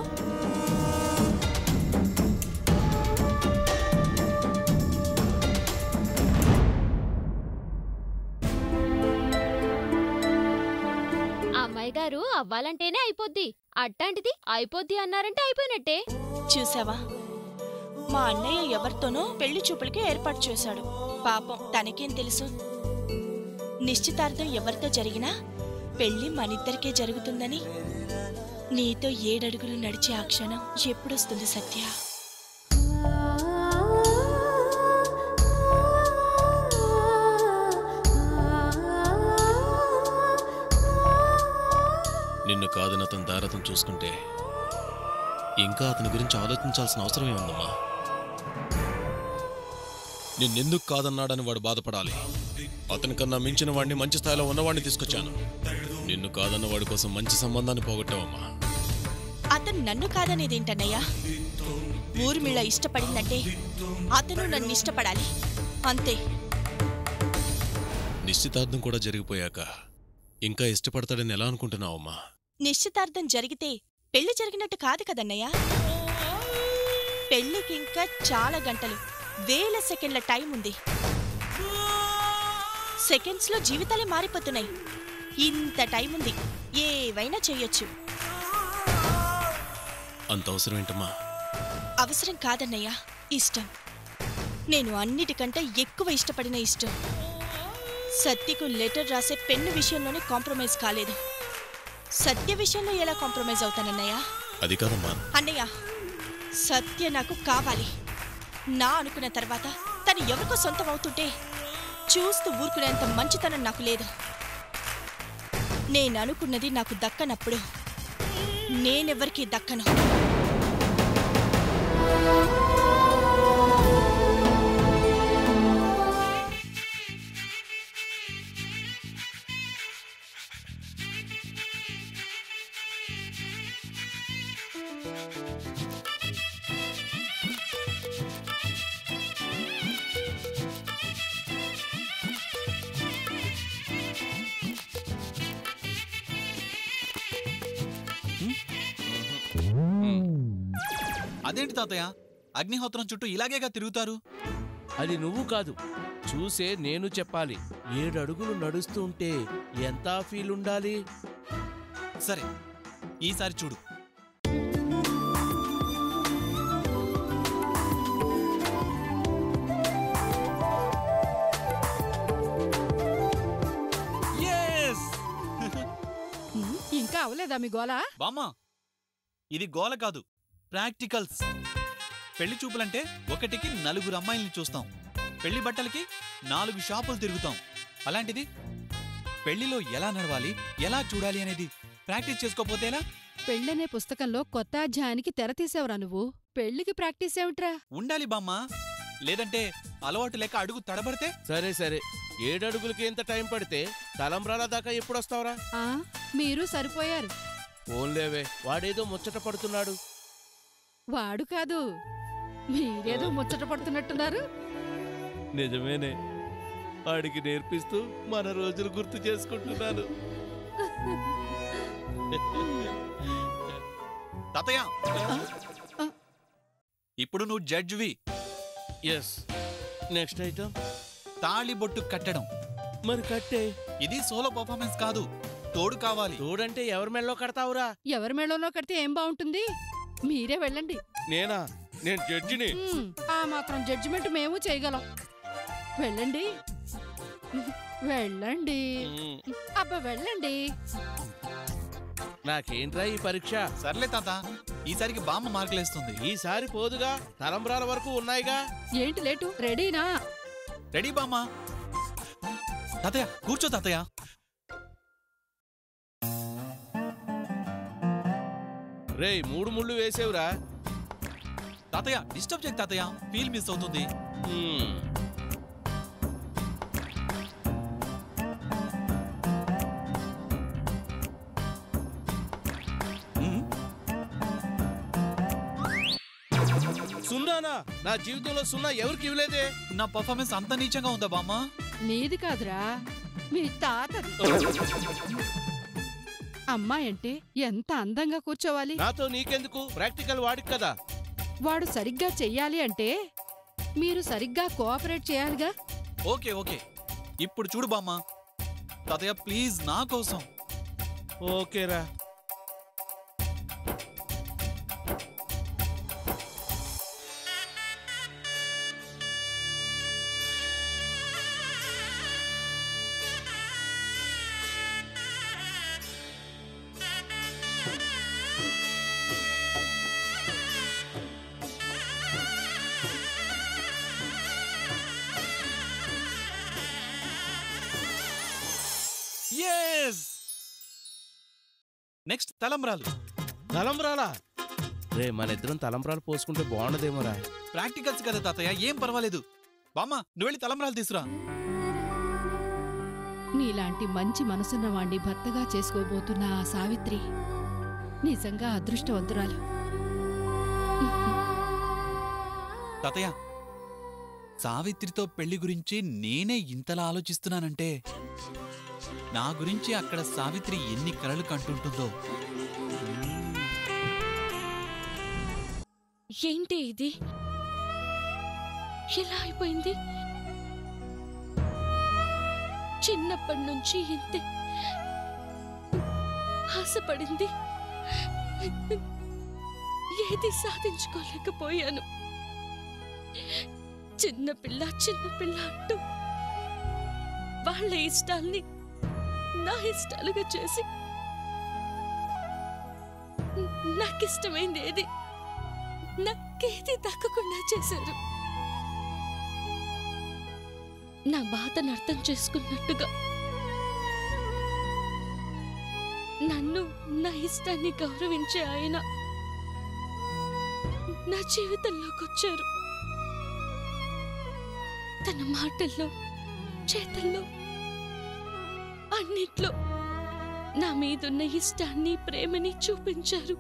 అమ్మాయి గారు అవ్వాలంటేనే అయిపోద్ది అట్టాంటిది అయిపోద్ది అన్నారంటే అయిపోయినట్టే
చూసావా మా అన్నయ్య ఎవరితోనో పెళ్లి చూపులకి ఏర్పాటు చేశాడు పాపం తనకేం తెలుసు నిశ్చితార్థం ఎవరితో జరిగినా పెళ్లి మనిద్దరికే జరుగుతుందని నీతో ఏడడుగులు నడిచే ఆ క్షణం ఎప్పుడొస్తుంది సత్య
నిన్ను కాదని అతని దారతం చూసుకుంటే ఇంకా అతని గురించి ఆలోచించాల్సిన అవసరం ఏముందమ్మా నిన్నెందుకు కాదన్నాడని వాడు బాధపడాలి అతనికన్నా మించిన వాడిని మంచి స్థాయిలో ఉన్నవాడిని తీసుకొచ్చాను నిన్ను కాదన్న వాడి కోసం మంచి సంబంధాన్ని పోగొట్టావమ్మా
అతను నన్ను కాదనేదేంటన్నయ్యా ఊర్మిళ ఇష్టపడిందంటే అతను నన్ను ఇష్టపడాలి అంతే
నిశ్చితార్థం కూడా జరిగిపోయాక ఇంకా ఇష్టపడతాడని ఎలా అనుకుంటున్నావమ్మా
నిశ్చితార్థం జరిగితే పెళ్లి జరిగినట్టు కాదు కదన్నయ్య పెళ్లికి ఇంకా చాలా గంటలు వేల సెకండ్ల టైం ఉంది సెకండ్స్ లో జీవితాలే మారిపోతున్నాయి ఇంత టైం ఉంది ఏవైనా చెయ్యొచ్చు
అంత అవసరం ఏంటమ్మా
అవసరం కాదన్నయ్య ఇష్టం నేను అన్నిటికంటే ఎక్కువ ఇష్టపడిన ఇష్టం సత్యకు లెటర్ రాసే పెన్ను విషయంలోనే కాంప్రమైజ్ కాలేదు సత్య విషయంలో ఎలా కాంప్రమైజ్ అవుతానన్నయ్య
అది కాదమ్మా
అన్నయ్య సత్య నాకు కావాలి నా అనుకున్న తర్వాత తను ఎవరికో సొంతం అవుతుంటే చూస్తూ ఊరుకునేంత మంచితనం నాకు లేదు నేను అనుకున్నది నాకు దక్కనప్పుడు నేనెవరికీ దక్కను
అదేంటి తాతయ్య అగ్నిహోత్రం చుట్టూ ఇలాగేగా తిరుగుతారు
అది నువ్వు కాదు చూసే నేను చెప్పాలి ఏడు అడుగులు నడుస్తూ ఉంటే ఎంత ఫీల్ ఉండాలి
సరే ఈసారి చూడు
ఉమ్, ఇంకా అవలేదా మీ గోలా
బామ్మా ఇది గోల కాదు ప్రాక్టికల్స్ పెళ్లి చూపులంటే ఒకటికి నలుగురు అమ్మాయిల్ని చూస్తాం పెళ్లి బట్టలకి నాలుగు షాపులు తిరుగుతాం అలాంటిది పెళ్లిలో ఎలా నడవాలి ఎలా చూడాలి అనేది ప్రాక్టీస్ చేసుకోపోతే ఎలా
పెళ్ళనే పుస్తకంలో కొత్త అధ్యాయానికి తెర తీసావురా నువ్వు పెళ్లికి ప్రాక్టీస్ ఏమిట్రా
ఉండాలి బామ్మా లేదంటే అలవాటు లేక అడుగు తడబడితే
సరే సరే ఏడడుగులకి ఎంత టైం పడితే తలంబ్రాల దాకా ఎప్పుడొస్తావురా
ఆ మీరు సరిపోయారు
ఓన్లేవే వాడేదో ముచ్చట పడుతున్నాడు
వాడు కాదు మీరేదో ముచ్చట పడుతున్నట్టున్నారు
నిజమేనే వాడికి నేర్పిస్తూ మన రోజులు గుర్తు చేసుకుంటున్నాను
తాతయ్య ఇప్పుడు నువ్వు జడ్జివి
ఎస్ నెక్స్ట్ ఐటమ్
తాళి బొట్టు కట్టడం
మరి కట్టే
ఇది సోలో పర్ఫార్మెన్స్ కాదు తోడు కావాలి
తోడంటే ఎవరి మెళ్ళలో కడతావురా
ఎవరి మేళంలో కడితే ఏం బాగుంటుంది మీరే వెళ్ళండి
నేనా నేను జడ్జిని
ఉమ్, ఆ మాత్రం జడ్జిమెంట్ మేము చేయగలం వెళ్ళండి వెళ్ళండి అబ్బా వెళ్ళండి
నాకేంట్రా ఈ పరీక్ష
సర్లే తాత ఈసారికి బామ్మ మార్కులేస్తుంది
ఈసారి పోదుగా తలంబ్రాల వరకు ఉన్నాయిగా
ఏంటి లేటు రెడీనా
రెడీ బామ్మ తాతయ్య కూర్చో తాతయ్య
రేయ్ మూడు ముళ్ళు వేసేవురా
తాతయ్య డిస్టర్బ్ చేయకు తాతయ్య ఫీల్ మిస్ అవుతుంది
సున్నానా నా జీవితంలో సున్నా ఎవరికి ఇవ్వలేదే
నా పర్ఫార్మెన్స్ అంత నీచంగా ఉందా బామ్మ
నీది కాదురా మీ తాతది అమ్మాయి అంటే ఎంత అందంగా కూర్చోవాలి
నాతో నీకెందుకు ప్రాక్టికల్ వాడికి కదా
వాడు సరిగ్గా చెయ్యాలి అంటే మీరు సరిగ్గా కోఆపరేట్ చేయాలిగా
ఓకే ఓకే ఇప్పుడు చూడు బామ్మ తాతయ్య ప్లీజ్ నా కోసం
ఓకేరా
ఎస్ నెక్స్ట్ తలంబ్రాలు
తలంబ్రాలా రే మన ఇద్దరం తలంబ్రాలు పోసుకుంటే బాగుండదేమోరా
ప్రాక్టికల్స్ కదా తాతయ్య ఏం పర్వాలేదు బామ్మ నువ్వు వెళ్ళి తలంబ్రాలు తీసురా
నీలాంటి మంచి మనసున్న వాణ్ణి భర్తగా చేసుకోబోతున్న ఆ సావిత్రి నిజంగా అదృష్టవంతురాలు
తాతయ్య సావిత్రితో పెళ్లి గురించి నేనే ఇంతలా ఆలోచిస్తున్నానంటే నా గురించి అక్కడ సావిత్రి ఎన్ని కలలు కంటుంటుందో
ఏంటి ఇది ఎలా అయిపోయింది చిన్నప్పటి నుంచి ఇంతే ఆశపడింది ఏది సాధించుకోలేకపోయాను చిన్నపిల్ల చిన్నపిల్ల అంటూ వాళ్ళ ఇష్టాల్ని నా ఇష్టాలుగా చేసి నాకిష్టమైంది ఏది నాకేది దక్కకుండా చేశారు నా బాధను అర్థం చేసుకున్నట్టుగా నన్ను నా ఇష్టాన్ని గౌరవించే ఆయన నా జీవితంలోకి వచ్చారు తన మాటల్లో చేతల్లో అన్నిట్లో నా మీదున్న ఇష్టాన్ని ప్రేమని చూపించారు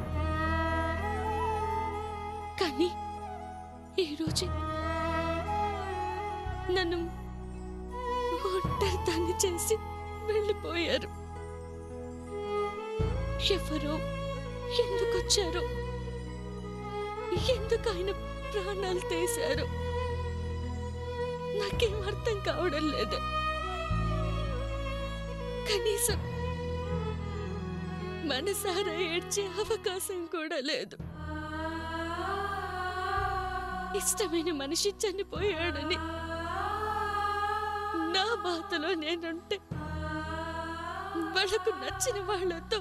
కానీ ఈరోజు నన్ను ఒంటరిదాన్ని చేసి వెళ్ళిపోయారు ఎవరో ఎందుకొచ్చారో ఎందుకు ఆయన ప్రాణాలు తీశారు నాకేం అర్థం కావడం లేదు కనీసం మనసారా ఏడ్చే అవకాశం కూడా లేదు ఇష్టమైన మనిషి చనిపోయాడని నా బాధలో నేనుంటే వాళ్ళకు నచ్చిన వాళ్ళతో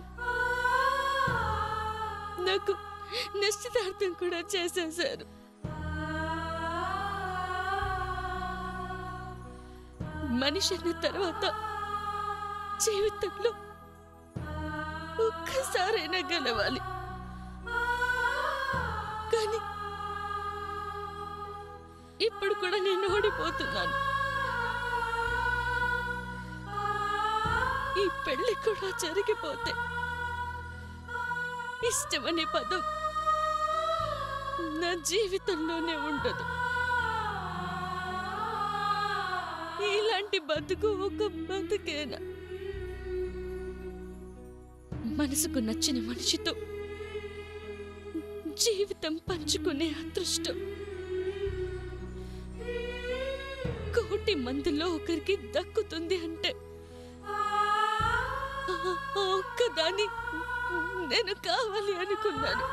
నాకు నిశ్చితార్థం కూడా చేసేశారు మనిషి అన్న తర్వాత జీవితంలో ఒక్కసారైనా గెలవాలి కానీ ఇప్పుడు కూడా నేను ఓడిపోతున్నాను ఈ పెళ్లి కూడా జరిగిపోతే ఇష్టమనే పదం నా జీవితంలోనే ఉండదు ఇలాంటి బతుకు ఒక బతుకేనా మనసుకు నచ్చిన మనిషితో జీవితం పంచుకునే అదృష్టం కోటి మందిలో ఒకరికి దక్కుతుంది అంటే ఆ ఒక్కదాన్ని నేను కావాలి అనుకున్నాను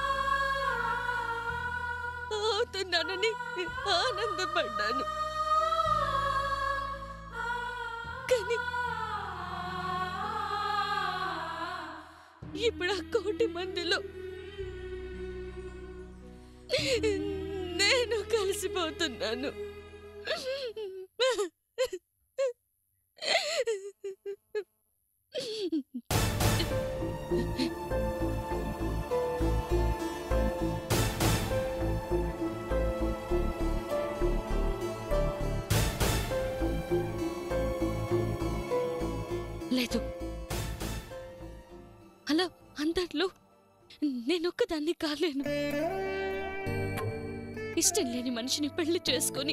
అవుతున్నానని ఆనందపడ్డాను కానీ ఇప్పుడు ఆ కోటి మందిలో నేను కలిసిపోతున్నాను అలా అందరిలో నేనొక్కదాన్ని కాలేను ఇష్టం లేని మనిషిని పెళ్లి చేసుకొని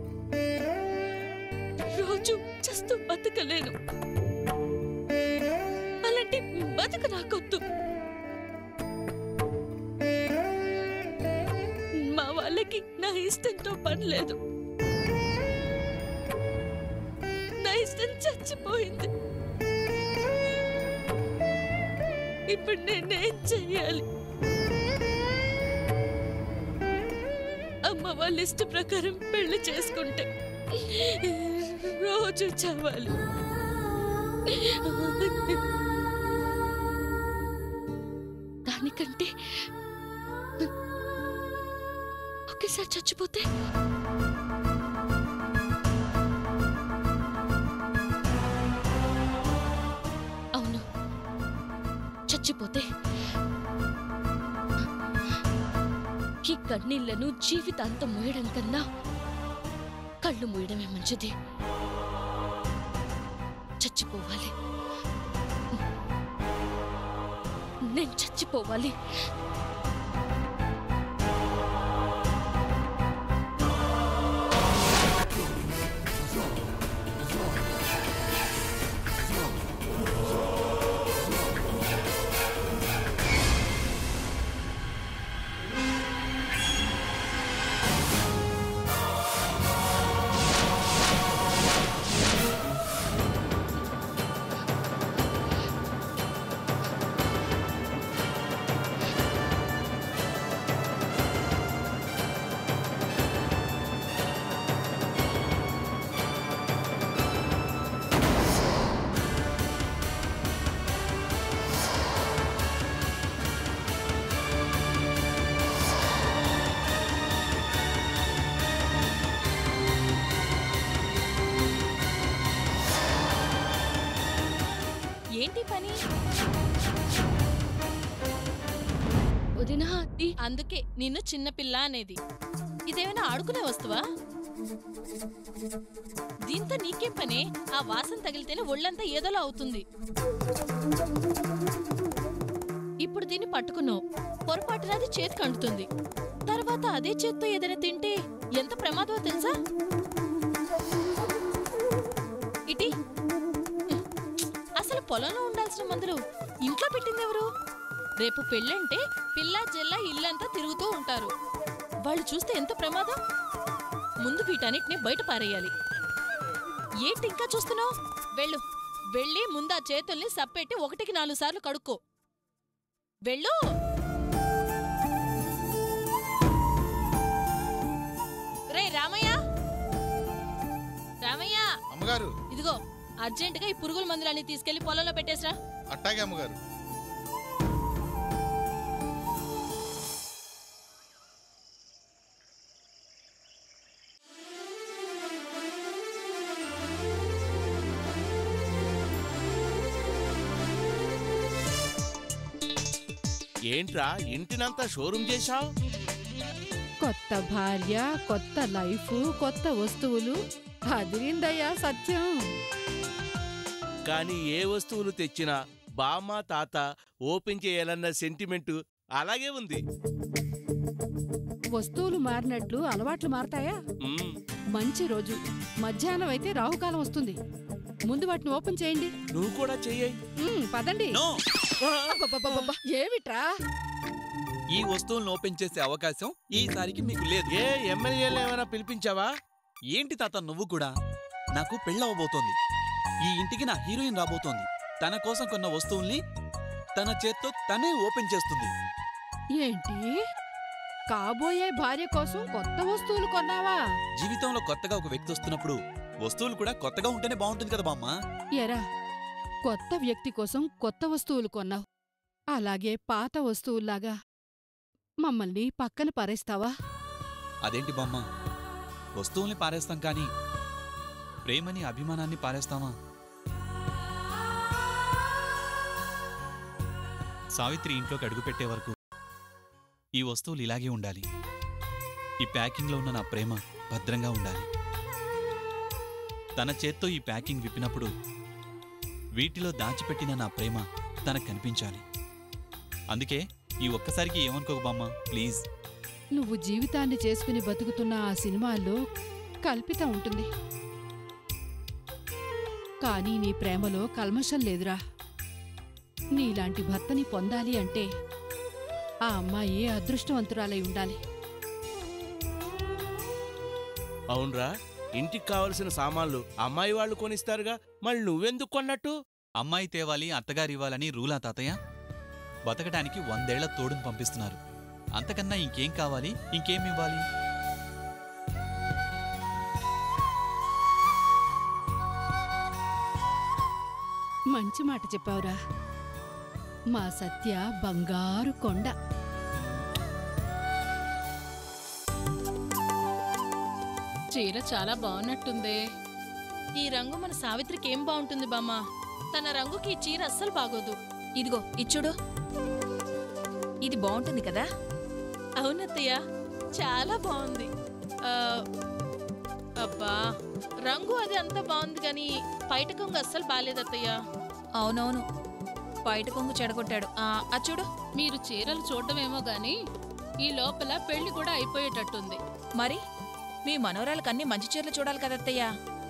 రోజు చస్తూ బతకలేను అలాంటి బతుకు నాకొద్దు మా వాళ్ళకి నా ఇష్టంతో పని లేదు నా ఇష్టం చచ్చిపోయింది ఇప్పుడు నేనేం చెయ్యాలి అమ్మ వాళ్ళ ఇష్ట ప్రకారం పెళ్లి చేసుకుంటే రోజు చావాలి దానికంటే ఒకేసారి చచ్చిపోతే అవును చచ్చిపోతే ఈ కన్నీళ్లను జీవితాంతం మోయడం కన్నా కళ్ళు మూయడమే మంచిది చచ్చిపోవాలి నేను చచ్చిపోవాలి
ఏంటి పని
వదినా అది
అందుకే నిన్ను చిన్నపిల్ల అనేది ఇదేమైనా ఆడుకునే వస్తువా దీంతో నీకేం పని ఆ వాసన తగిలితేనే ఒళ్ళంతా ఏదోలా అవుతుంది ఇప్పుడు దీన్ని పట్టుకున్నావు పొరపాటున అది చేతికి అంటుతుంది తర్వాత అదే చేత్తో ఏదైనా తింటే ఎంత ప్రమాదమో తెలుసా ఇటీ అసలు పొలంలో ఉండాల్సిన మందులు ఇంట్లో పెట్టింది ఎవరు రేపు పెళ్ళంటే పిల్ల జల్ల ఇల్లంతా తిరుగుతూ ఉంటారు వాళ్ళు చూస్తే ఎంత ప్రమాదం ముందు వీటన్నిటిని బయట పారేయాలి ఏంటి ఇంకా చూస్తున్నావు వెళ్ళు వెళ్ళి ముందు ఆ చేతుల్ని సప్పెట్టి ఒకటికి నాలుగు సార్లు కడుక్కో వెళ్ళు రే రామయ్య రామయ్య
అమ్మగారు
ఇదిగో అర్జెంటుగా ఈ పురుగుల మందులన్నీ తీసుకెళ్లి పొలంలో పెట్టేసిరా
అట్టాగే అమ్మగారు
ఏంట్రా ఇంటినంతా షోరూమ్ చేశావు
కొత్త భార్య కొత్త లైఫ్ కొత్త వస్తువులు అదిరిందయ్యా సత్యం
కానీ ఏ వస్తువులు తెచ్చినా బామ్మ తాత ఓపెన్ చేయాలన్న సెంటిమెంటు అలాగే ఉంది
వస్తువులు మారినట్లు అలవాట్లు మారతాయా
మ్మ్.
మంచి రోజు మధ్యాహ్నం అయితే రాహుకాలం వస్తుంది ముందు వాటిని ఓపెన్ చేయండి
నువ్వు కూడా చెయ్యి
ఉమ్, పదండి అబ్బబ్బబ్బబ్బబ్బ, ఏమిట్రా
ఈ వస్తువులను ఓపెన్ చేసే అవకాశం ఈసారికి మీకు లేదు
ఏ ఎమ్మెల్యేలు ఏమైనా పిలిపించావా
ఏంటి తాత నువ్వు కూడా నాకు పెళ్ళవబోతోంది ఈ ఇంటికి నా హీరోయిన్ రాబోతోంది తన కోసం కొన్న వస్తువుల్ని తన చేత్తో తనే ఓపెన్ చేస్తుంది
ఏంటి కాబోయే భార్య కోసం కొత్త వస్తువులు కొన్నావా
జీవితంలో కొత్తగా ఒక వ్యక్తి వస్తున్నప్పుడు వస్తువులు కూడా కొత్తగా ఉంటేనే బాగుంటుంది కదా బామ్మ
ఎరా కొత్త వ్యక్తి కోసం కొత్త వస్తువులు కొన్నావు అలాగే పాత వస్తువుల్లాగా మమ్మల్ని పక్కన పారేస్తావా
అదేంటి బామ్మ వస్తువుల్ని పారేస్తాం కానీ ప్రేమని అభిమానాన్ని పారేస్తామా సావిత్రి ఇంట్లోకి అడుగుపెట్టే వరకు ఈ వస్తువులు ఇలాగే ఉండాలి ఈ ప్యాకింగ్లో ఉన్న నా ప్రేమ భద్రంగా ఉండాలి తన చేత్తో ఈ ప్యాకింగ్ విప్పినప్పుడు వీటిలో దాచిపెట్టిన నా ప్రేమ తనకు కనిపించాలి అందుకే ఈ ఒక్కసారికి ఏమనుకోకు బామ్మ ప్లీజ్
నువ్వు జీవితాన్ని చేసుకుని బతుకుతున్న ఆ సినిమాల్లో కల్పితం ఉంటుంది కానీ నీ ప్రేమలో కల్మషం లేదురా నీలాంటి భర్తని పొందాలి అంటే ఆ అమ్మాయి అదృష్టవంతురాలై ఉండాలి
అవునరా ఇంటికి కావలసిన సామాన్లు అమ్మాయి వాళ్ళు కొనిస్తారుగా మళ్ళీ నువ్వెందుకు కొన్నట్టు
అమ్మాయి తేవాలి అత్తగారు ఇవ్వాలని రూలా తాతయ్య బతకడానికి వందేళ్ల తోడుని పంపిస్తున్నారు అంతకన్నా ఇంకేం కావాలి ఇంకేం ఇవ్వాలి
మంచి మాట చెప్పావురా మా సత్య బంగారు కొండ
చీర చాలా బాగున్నట్టుందే
ఈ రంగు మన సావిత్రికి ఏం బాగుంటుంది బామ్మ తన రంగుకి ఈ చీర అస్సలు బాగోదు
ఇదిగో ఇచ్చుడు ఇది బాగుంటుంది కదా
అవునత్తయ్య చాలా బాగుంది ఆ, అబ్బా రంగు అది అంతా బాగుంది కానీ బయట కొంగు అస్సలు బాగాలేదత్తయ్య
అవునవును బయట కొంగు చెడగొట్టాడు ఆ అది చూడు
మీరు చీరలు చూడటమేమో గాని ఈ లోపల పెళ్లి కూడా అయిపోయేటట్టుంది
మరి మీ మనోరాలకు అన్ని మంచి చీరలు చూడాలి కదత్తయ్యా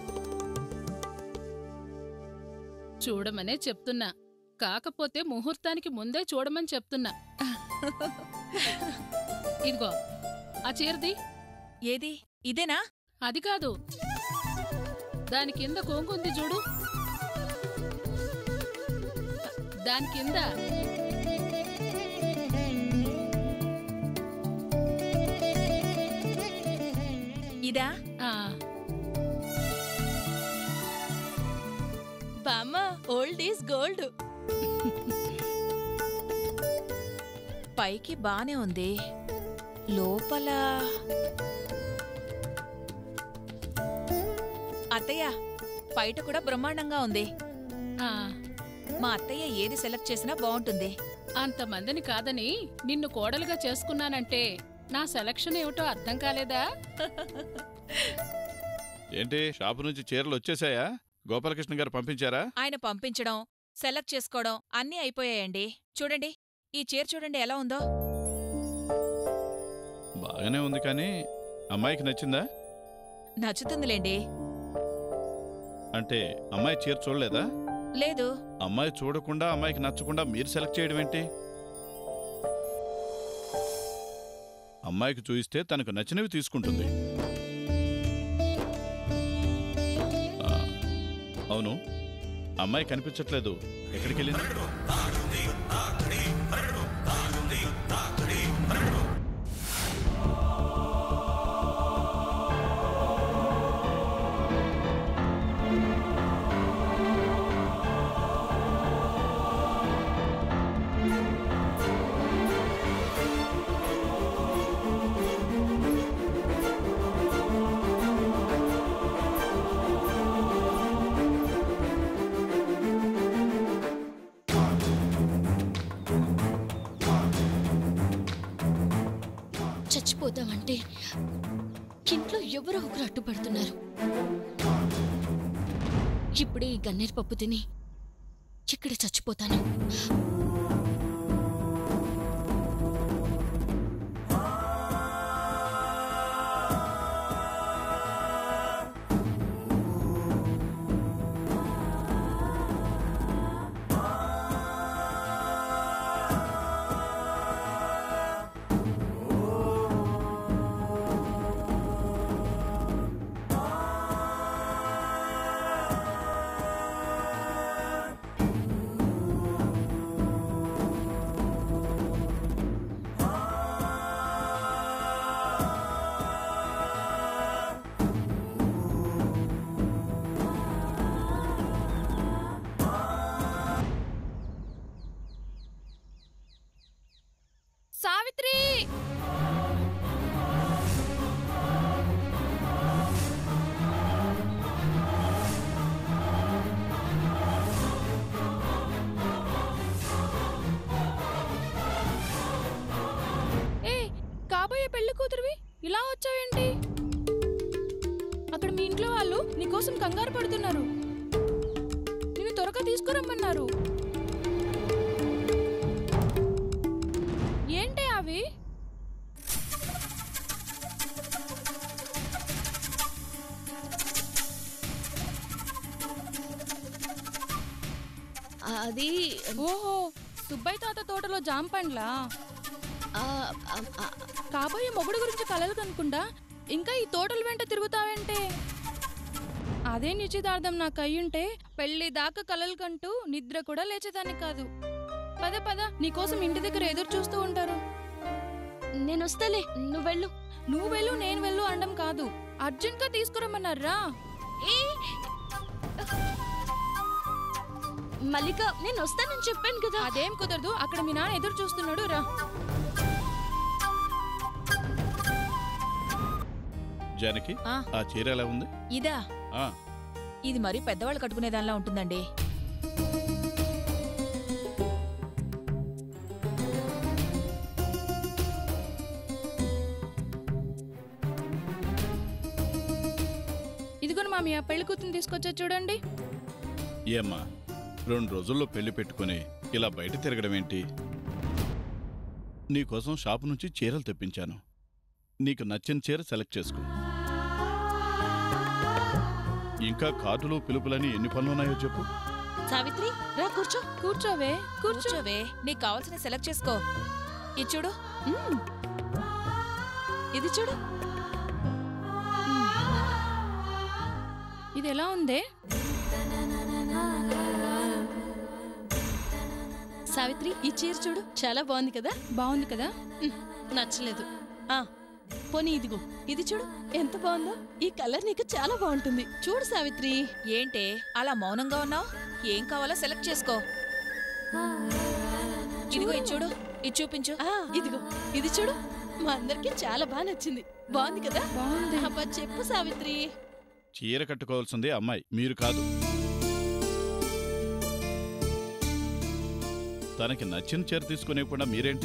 చూడమనే చెప్తున్నా కాకపోతే ముహూర్తానికి ముందే చూడమని చెప్తున్నా ఇదిగో ఆ చీరది
ఏది ఇదేనా
అది కాదు దాని కింద కొంగుంది చూడు దాని కింద
ఇదా
బామ్మ ఓల్డ్ ఈజ్ గోల్డ్
పైకి బానే ఉంది లోపల అత్తయ్య బయట కూడా బ్రహ్మాండంగా ఉంది మా అత్తయ్య ఏది సెలెక్ట్ చేసినా బాగుంటుంది
అంతమందిని కాదని నిన్ను కోడలుగా చేసుకున్నానంటే నా సెలక్షన్ ఏమిటో అర్థం కాలేదా
ఏంటి షాపు నుంచి చీరలు వచ్చేసాయా గోపాలకృష్ణ గారు పంపించారా
ఆయన పంపించడం సెలెక్ట్ చేసుకోవడం అన్నీ అయిపోయాయండి చూడండి ఈ చీర చూడండి ఎలా ఉందో
బాగానే ఉంది కానీ అమ్మాయికి నచ్చిందా
నచ్చుతుందిలేండి
అంటే అమ్మాయి చీర చూడలేదా
లేదు
అమ్మాయి చూడకుండా అమ్మాయికి నచ్చకుండా మీరు సెలెక్ట్ చేయడం ఏంటి అమ్మాయికి చూయిస్తే తనకు నచ్చినవి తీసుకుంటుంది ఆ, అవును అమ్మాయి కనిపించట్లేదు ఎక్కడికి వెళ్ళింది
చచ్చిపోతామంటే ఇంట్లో ఎవరో ఒకరు అడ్డుపడుతున్నారు ఇప్పుడే ఈ గన్నేరు పప్పు తిని ఇక్కడ చచ్చిపోతాను
సావిత్రి ఏ కాబోయే పెళ్లి కూతురువి ఇలా వచ్చావేంటి అక్కడ మీ ఇంట్లో వాళ్ళు నీకోసం కంగారు పడుతున్నారు నిన్ను త్వరగా తీసుకురమ్మన్నారు ఓహో సుబ్బయ్య తాత తోటలో జామ పండ్లా కాబోయే మొగుడు గురించి కలలు కనుకుండా ఇంకా ఈ తోటల వెంట తిరుగుతావేంటే అదే నిశ్చితార్థం నాకు అయ్యుంటే పెళ్లి దాకా కలలు కంటూ నిద్ర కూడా లేచేదాన్ని కాదు పద పద నీకోసం ఇంటి దగ్గర ఎదురు చూస్తూ ఉంటారు
నేను వస్తాలే నువ్వు వెళ్ళు
నువ్వు వెళ్ళు నేను వెళ్ళు అండం కాదు అర్జెంట్ గా తీసుకురమ్మన్నారా
మల్లిక నేను వస్తానని చెప్పాను కదా
అదేం కుదరదు అక్కడ మీ నాన్న ఎదురు చూస్తున్నాడు రా
జానకి
ఆ.
ఆ చీర ఎలా ఉంది
ఇదా
ఆ
ఇది మరీ పెద్దవాళ్ళు కట్టుకునే దానిలా ఉంటుందండి
ఇదిగోను మామయ్య పెళ్లి కూతురు తీసుకొచ్చా చూడండి
ఏమ్మా రెండు రోజుల్లో పెళ్లి పెట్టుకుని ఇలా బయట తిరగడం ఏంటి నీకోసం షాపు నుంచి చీరలు తెప్పించాను నీకు నచ్చిన చీర సెలెక్ట్ చేసుకో ఇంకా కార్డులు పిలుపులని ఎన్ని పనులున్నాయో చెప్పు
సావిత్రి రా కూర్చో
కూర్చోవే
కూర్చోవే నీకు కావాల్సిన సెలెక్ట్ చేసుకో ఇది చూడు
ఇది చూడు
ఇది ఎలా ఉందే
సావిత్రి ఈ చీర చూడు చాలా బాగుంది కదా
బాగుంది కదా
నచ్చలేదు ఆ పోనీ ఇదిగో ఇది చూడు ఎంత బాగుందో ఈ కలర్ నీకు చాలా బాగుంటుంది చూడు సావిత్రి
ఏంటే అలా మౌనంగా ఉన్నావు ఏం కావాలో సెలెక్ట్ చేసుకో ఇదిగో ఇది చూడు ఇది చూపించు
ఇదిగో ఇది చూడు మా అందరికి చాలా బాగా నచ్చింది బాగుంది కదా
బాగుంది
అబ్బా చెప్పు సావిత్రి
చీర కట్టుకోవాల్సింది అమ్మాయి మీరు కాదు తనకి నచ్చిన చీర తీసుకునేకుండా మీరేంటి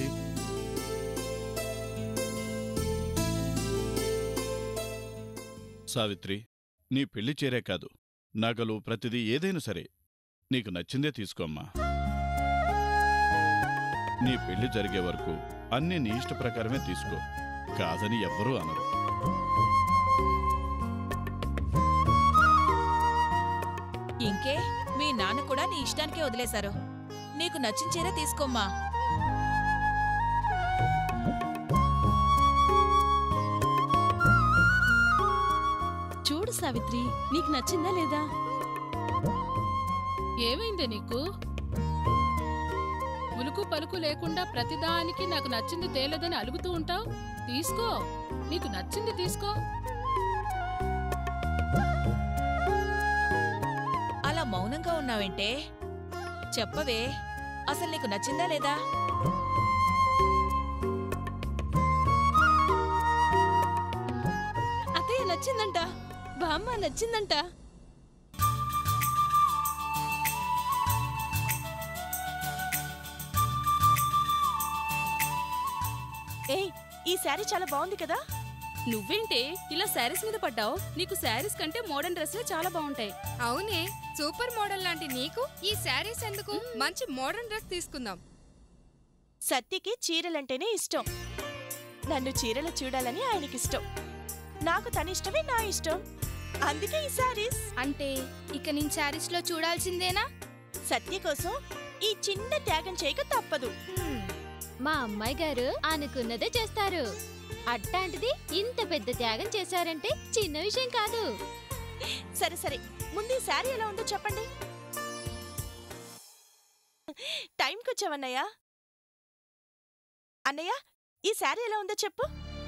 సావిత్రి నీ పెళ్లి చీరే కాదు నగలు ప్రతిదీ ఏదైనా సరే నీకు నచ్చిందే తీసుకోమ్మా నీ పెళ్లి జరిగే వరకు అన్నీ నీ ఇష్ట ప్రకారమే తీసుకో కాదని ఎవ్వరూ అనరు
ఇంకే మీ నాన్న కూడా నీ ఇష్టానికే వదిలేశారు నీకు నచ్చిన చీర తీసుకోమ్మా
చూడు సావిత్రి నీకు నచ్చిందా లేదా
ఏమైందే నీకు ఉలుకు పలుకు లేకుండా ప్రతిదానికి నాకు నచ్చింది తేలేదని అలుగుతూ ఉంటావు తీసుకో నీకు నచ్చింది తీసుకో
అలా మౌనంగా ఉన్నావేంటే చెప్పవే అసలు నీకు నచ్చిందా లేదా
అత్తయ్య నచ్చిందంట బామ్మ నచ్చిందంట
ఏయ్ ఈ శారీ చాలా బాగుంది కదా
నువ్వేంటే ఇలా శారీస్ మీద పడ్డావు నీకు శారీస్ కంటే మోడర్న్ డ్రెస్లే చాలా బాగుంటాయి
అవునే సూపర్ మోడల్ లాంటి నీకు ఈ శారీస్ ఎందుకు మంచి మోడర్న్ డ్రెస్ తీసుకుందాం
సత్యకి చీరలంటేనే ఇష్టం నన్ను చీరలు చూడాలని ఆయనకి ఇష్టం నాకు తన ఇష్టమే నా ఇష్టం అందుకే ఈ శారీస్
అంటే ఇక నేను శారీస్ లో చూడాల్సిందేనా
సత్య కోసం ఈ చిన్న త్యాగం చేయక తప్పదు
మా అమ్మాయి గారు అనుకున్నదే చేస్తారు అట్లాంటిది ఇంత పెద్ద త్యాగం చేశారంటే చిన్న విషయం కాదు
సరే సరే ముందు ఈ శారీ ఎలా ఉందో చెప్పండి టైంకి వచ్చావన్నయ్య అన్నయ్య ఈ శారీ ఎలా ఉందో చెప్పు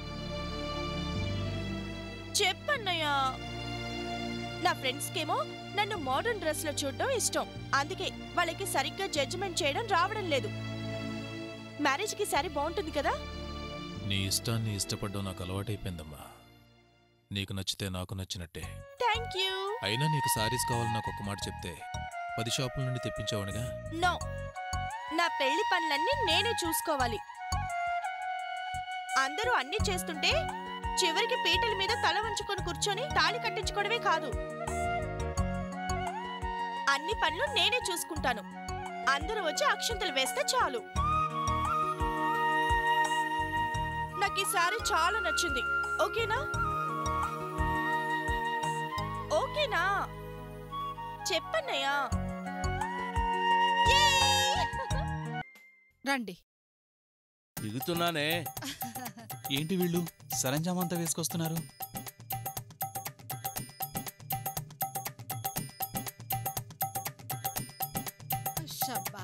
చెప్పన్నయ్య నా ఫ్రెండ్స్కేమో నన్ను మోడర్న్ డ్రెస్ లో చూడడం ఇష్టం అందుకే వాళ్ళకి సరిగ్గా జడ్జిమెంట్ చేయడం రావడం లేదు మ్యారేజ్ కి శారీ బాగుంటుంది కదా
నీ ఇష్టాన్ని ఇష్టపడ్డం నాకు అలవాటైపోయిందమ్మా నీకు నచ్చితే నాకు నచ్చినట్టే
థ్యాంక్ యూ
అయినా నీకు సారీస్ కావాలని నాకు ఒక్క మాట చెప్తే పది షాపుల నుండి తెప్పించావనిగా
నో నా పెళ్లి పనులన్నీ నేనే చూసుకోవాలి అందరూ అన్ని చేస్తుంటే చివరికి పీటల మీద తల వంచుకొని కూర్చొని తాళి కట్టించుకోవడమే కాదు అన్ని పనులు నేనే చూసుకుంటాను అందరూ వచ్చి అక్షంతలు వేస్తే చాలు నాకు ఈ సారీ చాలా నచ్చింది ఓకేనా ఓకేనా చెప్పన్నయ్యా Yay!
రండి
దిగుతున్నానే
ఏంటి వీళ్ళు సరంజామంతా వేసుకొస్తున్నారు
షబ్బా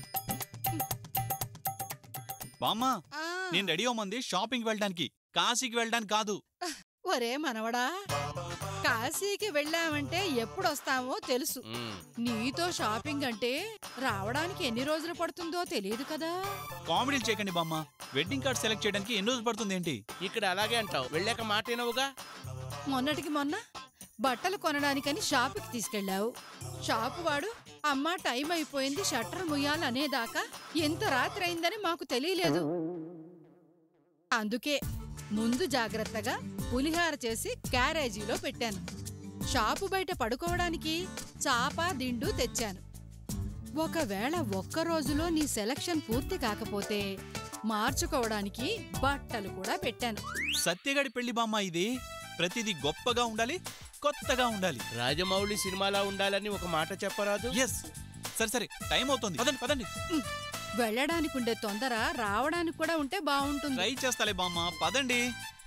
బామ్మ నేను రెడీ అవ్వమంది షాపింగ్ వెళ్ళడానికి కాశీకి వెళ్ళడానికి కాదు
ఒరే మనవడా కాశీకి వెళ్ళామంటే ఎప్పుడొస్తామో తెలుసు నీతో షాపింగ్ అంటే రావడానికి ఎన్ని రోజులు పడుతుందో తెలియదు కదా
కామెడీలు చేయకండి బామ్మ వెడ్డింగ్ కార్డ్ సెలెక్ట్ చేయడానికి ఎన్ని రోజులు పడుతుంది ఏంటి
ఇక్కడ అలాగే అంటావు వెళ్ళాక మాట వినవుగా
మొన్నటికి మొన్న బట్టలు కొనడానికని షాపుకి తీసుకెళ్ళావు షాపు వాడు అమ్మా టైం అయిపోయింది షట్టర్ ముయ్యాలి అనేదాకా ఎంత రాత్రి అయిందని మాకు తెలియలేదు అందుకే ముందు జాగ్రత్తగా పులిహార చేసి క్యారేజీలో పెట్టాను షాపు బయట పడుకోవడానికి చాప దిండు తెచ్చాను ఒకవేళ ఒక్క రోజులో నీ సెలక్షన్ పూర్తి కాకపోతే మార్చుకోవడానికి బట్టలు కూడా పెట్టాను
సత్యగాడి పెళ్లి బామ్మ ఇది ప్రతిదీ గొప్పగా ఉండాలి కొత్తగా ఉండాలి
రాజమౌళి సినిమాలా ఉండాలని ఒక మాట చెప్పరాదు
ఎస్ సరే సరే టైం అవుతుంది పదండి పదండి
వెళ్ళడానికి ఉండే తొందర రావడానికి కూడా ఉంటే బాగుంటుంది
ట్రై చేస్తాలే బామ్మ పదండి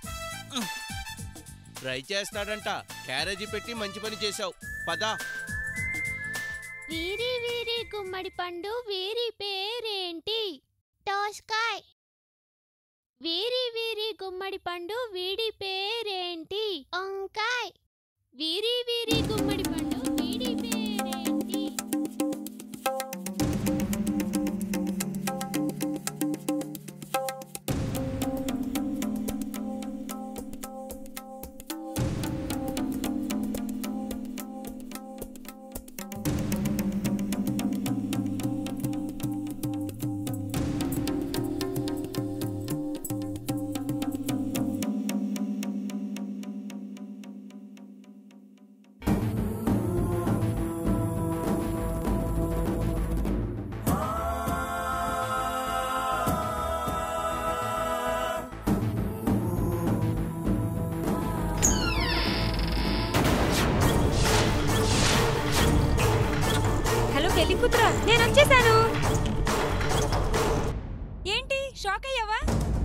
ట్రై చేస్తాడంట క్యారేజీ పెట్టి మంచి పని చేశావు పదా
వీరి వీరి గుమ్మడి పండు వీరి పేరేంటి టోస్కాయ్ వీరి వీరి గుమ్మడి పండు వీడి పేరేంటి వంకాయ్ వీరి వీరి గుమ్మడి పండు వీడి పేరేంటి
హలో పెళ్లి కూతురా నేను వచ్చేసాను ఏంటి షాక్ అయ్యావా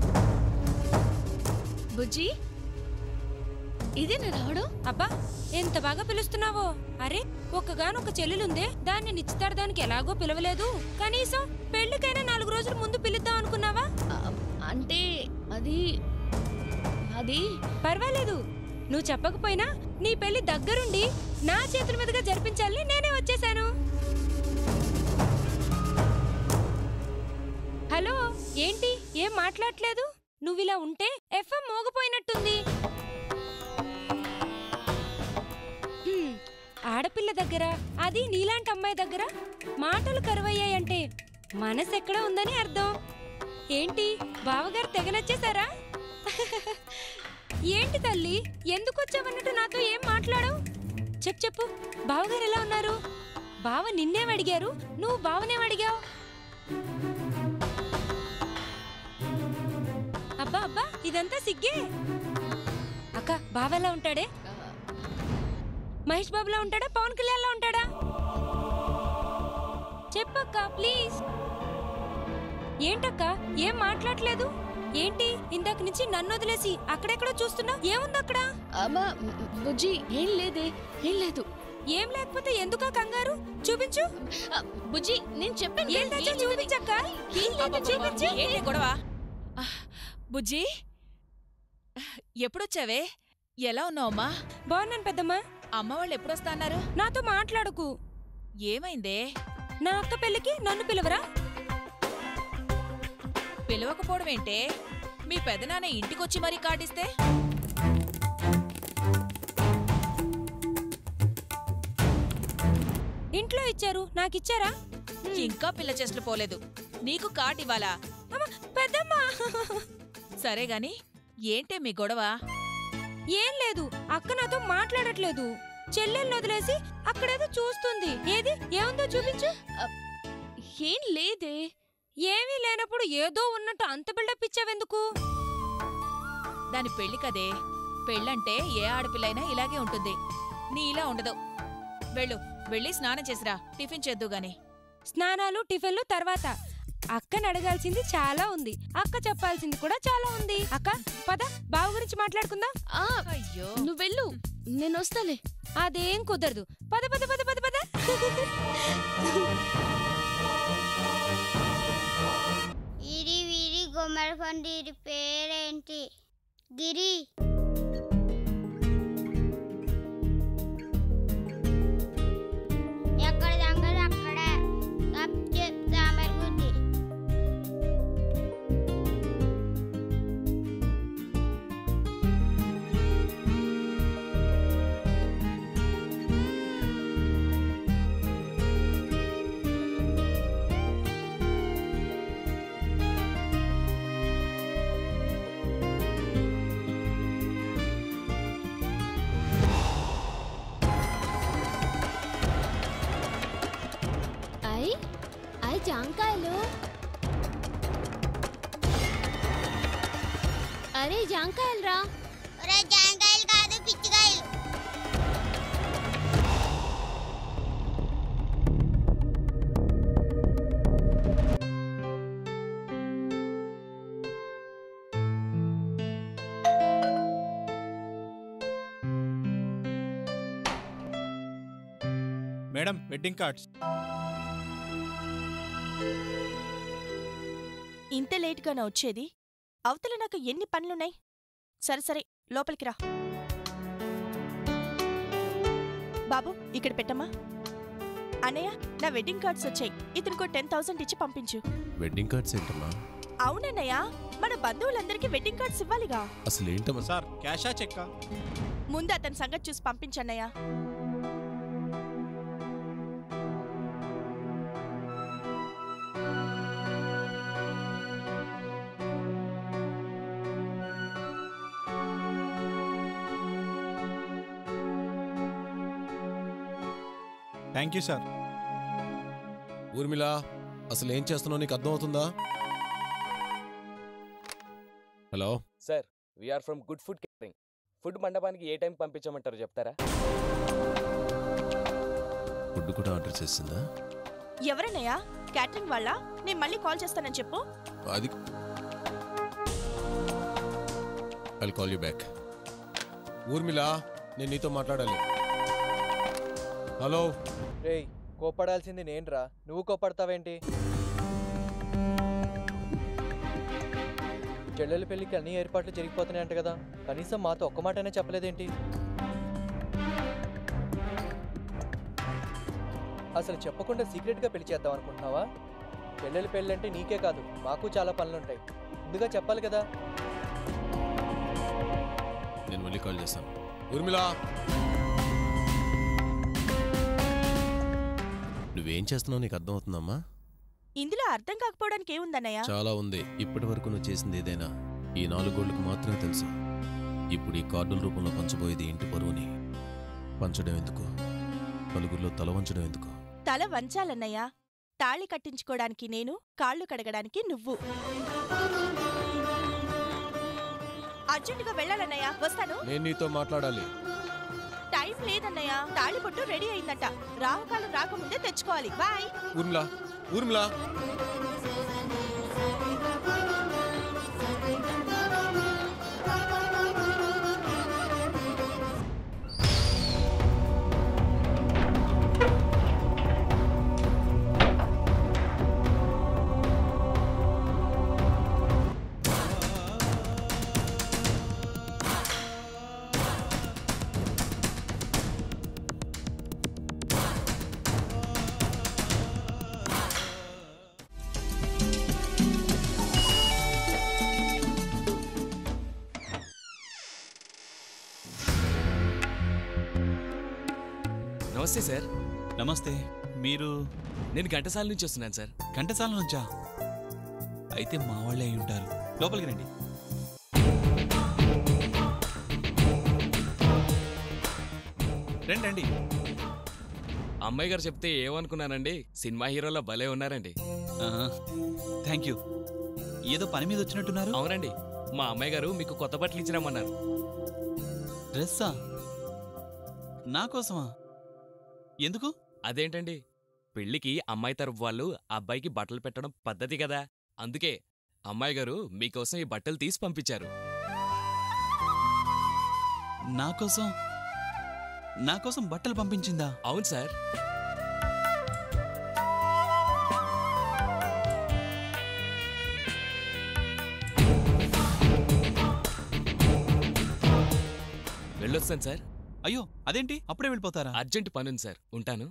బుజ్జి ఇదేనా రావడం
అబ్బా ఎంత బాగా పిలుస్తున్నావో అరే ఒక్కగానొక్క చెల్లెలుందే దాన్ని నిశ్చితార్థానికి ఎలాగో పిలవలేదు కనీసం పెళ్లికైనా నాలుగు రోజుల ముందు పిలుద్దాం అనుకున్నావా
అంటే అది అది
పర్వాలేదు నువ్వు చెప్పకపోయినా నీ పెళ్లి దగ్గరుండి నా చేతుల మీదుగా జరిపించాలని నేనే వచ్చేసాను హలో ఏంటి ఏం మాట్లాడట్లేదు నువ్విలా ఉంటే ఎఫ్ఎం మోగపోయినట్టుంది హ్మ్, ఆడపిల్ల దగ్గర అది నీలాంటి అమ్మాయి దగ్గర మాటలు కరువయ్యాయంటే మనసు ఎక్కడ ఉందని అర్థం ఏంటి బావగారు తెగ నచ్చేశారా ఏంటి తల్లి ఎందుకు వచ్చావన్నట్టు నాతో ఏం మాట్లాడవు చెప్పు చెప్పు బావగారు ఎలా ఉన్నారు బావ నిన్నేం అడిగారు నువ్వు బావనేం అడిగావు అబ్బా అబ్బా ఇదంతా సిగ్గే అక్క బావ ఎలా ఉంటాడే మహేష్ బాబులా ఉంటాడా పవన్ కళ్యాణ్లా ఉంటాడా చెప్పక్క ప్లీజ్ ఏంటక్క ఏం మాట్లాడలేదు ఏంటి ఇందాక నుంచి నన్ను వదిలేసి అక్కడెక్కడో చూస్తున్నా ఏముంది అక్కడ
అమ్మా బుజ్జి ఏం లేదే ఏం లేదు
ఏం లేకపోతే ఎందుకా కంగారు చూపించు
బుజ్జి నేను చెప్పాను
ఏం తెచ్చా చూపించక్క ఏం లేదు చూపించు
ఏంటి గొడవ ఆహ్, బుజ్జి ఎప్పుడొచ్చావే ఎలా ఉన్నావమ్మా
బాగున్నాను పెద్దమ్మా
అమ్మ వాళ్ళు ఎప్పుడొస్తా అన్నారు
నాతో మాట్లాడకు
ఏమైందే
నా అక్క పెళ్ళికి నన్ను పిలవరా
పిలవకపోవడం ఏంటే మీ పెదనాన్న ఇంటికొచ్చి మరీ కార్డిస్తే
ఇంట్లో ఇచ్చారు నాకిచ్చారా
ఇంకా పిల్ల చేష్టలు పోలేదు నీకు కార్డ్ ఇవ్వాలా
పెద్దమ్మా
సరే గాని ఏంటే మీ గొడవ
ఏం లేదు అక్క నాతో మాట్లాడట్లేదు చెల్లెల్ని వదిలేసి అక్కడేదో చూస్తుంది ఏది ఏముందో చూపించు
ఏం లేదే
ఏమీ లేనప్పుడు ఏదో ఉన్నట్టు అంత బిల్డప్ ఇచ్చావెందుకు
దాని పెళ్లి కదే పెళ్ళంటే ఏ ఆడపిల్లైనా ఇలాగే ఉంటుంది నీ ఇలా ఉండదు వెళ్ళు వెళ్ళి స్నానం చేసిరా టిఫిన్ చేద్దు గాని
స్నానాలు టిఫిన్లు తర్వాత అక్కని అడగాల్సింది చాలా ఉంది అక్క చెప్పాల్సింది కూడా చాలా ఉంది అక్క పద బావ గురించి మాట్లాడుకుందాం
అయ్యో నువ్వు వెళ్ళు నేను వస్తాలే
అదేం కుదరదు పద పద పద పద పద
ఇరి విరి గుమ్మడిపండు ఇరి పేరేంటి గిరి ఎక్కడ దంగలు అక్కడే తప్పు చెప్తా మరి గుడ్డి
ఐ ఐ జాంకాయలు అరే జాంకాయలు రా
ఒరే జాంకాయలు కాదు పిచ్చికాయలు
మేడం వెడ్డింగ్ కార్డ్స్
ఇంత లేట్గానా వచ్చేది అవతల నాకు ఎన్ని పనులున్నాయి సరే సరే లోపలికి రా బాబు ఇక్కడ పెట్టమ్మా అన్నయ్య నా వెడ్డింగ్ కార్డ్స్ వచ్చాయి ఇతనికి టెన్ థౌసండ్ ఇచ్చి పంపించు
వెడ్డింగ్ కార్డ్స్ ఏంటమ్మా
అవునన్నయ్య మన బంధువులందరికీ వెడ్డింగ్ కార్డ్స్ ఇవ్వాలిగా
అసలు ఏంటమ్మా
సార్ క్యాషా చెక్కా
ముందు అతని సంగతి చూసి పంపించన్నయ్య
థ్యాంక్ యూ సార్
ఊర్మిళ అసలు ఏం చేస్తున్నావు నీకు అర్థమవుతుందా hello
sir we're from good food catering food మండపానికి ఏ టైం పంపించమంటారు చెప్తారా
ఫుడ్ కూడా ఆర్డర్ చేసిందా
ఎవరన్నయ్య క్యాటరింగ్ వాళ్ళ నేను మళ్ళీ కాల్ చేస్తానని చెప్పు
అది I call you back Urmila నేను నీతో మాట్లాడాలి హలో
రేయ్ కోపడాల్సింది నేనురా నువ్వు కోపడతావేంటి చెల్లెల పెళ్ళికి అన్ని ఏర్పాట్లు జరిగిపోతున్నాయంట కదా కనీసం మాతో ఒక్క మాటనే చెప్పలేదేంటి అసలు చెప్పకుండా సీక్రెట్గా పెళ్లి చేద్దాం అనుకుంటున్నావా చెల్లెల పెళ్ళి అంటే నీకే కాదు మాకు చాలా పనులుంటాయి ముందుగా చెప్పాలి కదా
నేను మళ్ళీ కాల్ చేస్తాను ఊర్మిళ నువ్వేం చేస్తున్నావు నీకు అర్థమవుతుందమ్మా
ఇందులో అర్థం కాకపోవడానికి ఏముందన్నయ్య
చాలా ఉంది ఇప్పటి వరకు నువ్వు చేసింది ఏదైనా ఈ నాలుగు గోళ్ళకు మాత్రమే తెలుసు ఇప్పుడు ఈ కార్డుల రూపంలో పంచబోయేది ఇంటి పరువుని పంచడం ఎందుకు నలుగురిలో తల వంచడం ఎందుకు
తల వంచాలన్నయ్య తాళి కట్టించుకోవడానికి నేను కాళ్ళు కడగడానికి నువ్వు అర్జెంటుగా వెళ్ళాలన్నయ్య వస్తాను
నేను నీతో మాట్లాడాలి
టైం లేదన్నయ్య తాళి పొట్టు రెడీ అయిందట రాహుకాలం రాకముందే తెచ్చుకోవాలి బాయ్
ఊర్మిళ ఊర్మిళ
నమస్తే సార్
నమస్తే మీరు
నేను ఘంటసాల నుంచి వస్తున్నాను సార్
ఘంటసాల నుంచా అయితే మా వాళ్ళే అయి ఉంటారు లోపలికి రండి రండి రండి
అమ్మాయి గారు చెప్తే ఏమనుకున్నానండి సినిమా హీరోలో భలే ఉన్నారండి
థ్యాంక్ యూ ఏదో పని మీద వచ్చినట్టున్నారు
అవునండి మా అమ్మాయి గారు మీకు కొత్త బట్టలు ఇచ్చినామన్నారు
డ్రెస్సా నా కోసమా ఎందుకు
అదేంటండి
పెళ్లికి అమ్మాయి తరపు వాళ్ళు అబ్బాయికి బట్టలు పెట్టడం పద్ధతి కదా అందుకే అమ్మాయి గారు మీకోసం ఈ బట్టలు తీసి పంపించారు
నా కోసం నా కోసం బట్టలు పంపించిందా
అవును సార్ వెళ్ళొస్తాను సార్
అయ్యో అదేంటి అప్పుడే వెళ్ళిపోతారా
అర్జెంట్ పనుంది సార్ ఉంటాను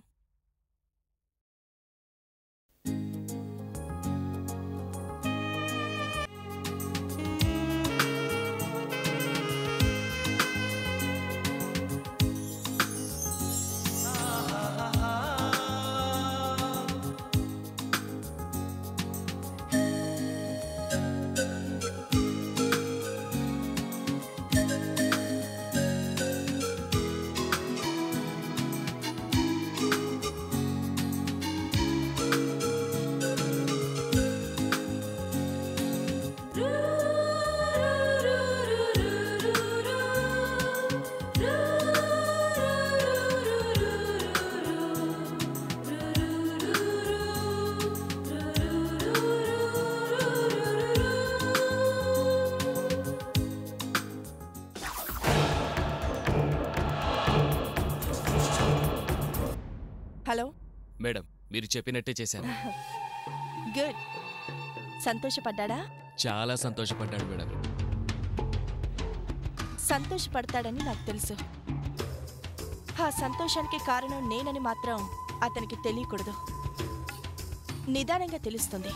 హలో
మేడం మీరు చెప్పినట్టే చేశాను
గుడ్ సంతోషపడ్డాడా
చాలా సంతోషపడ్డాడు మేడం
సంతోషపడతాడని నాకు తెలుసు ఆ సంతోషానికి కారణం నేనని మాత్రం అతనికి తెలియకూడదు నిదానంగా తెలుస్తుంది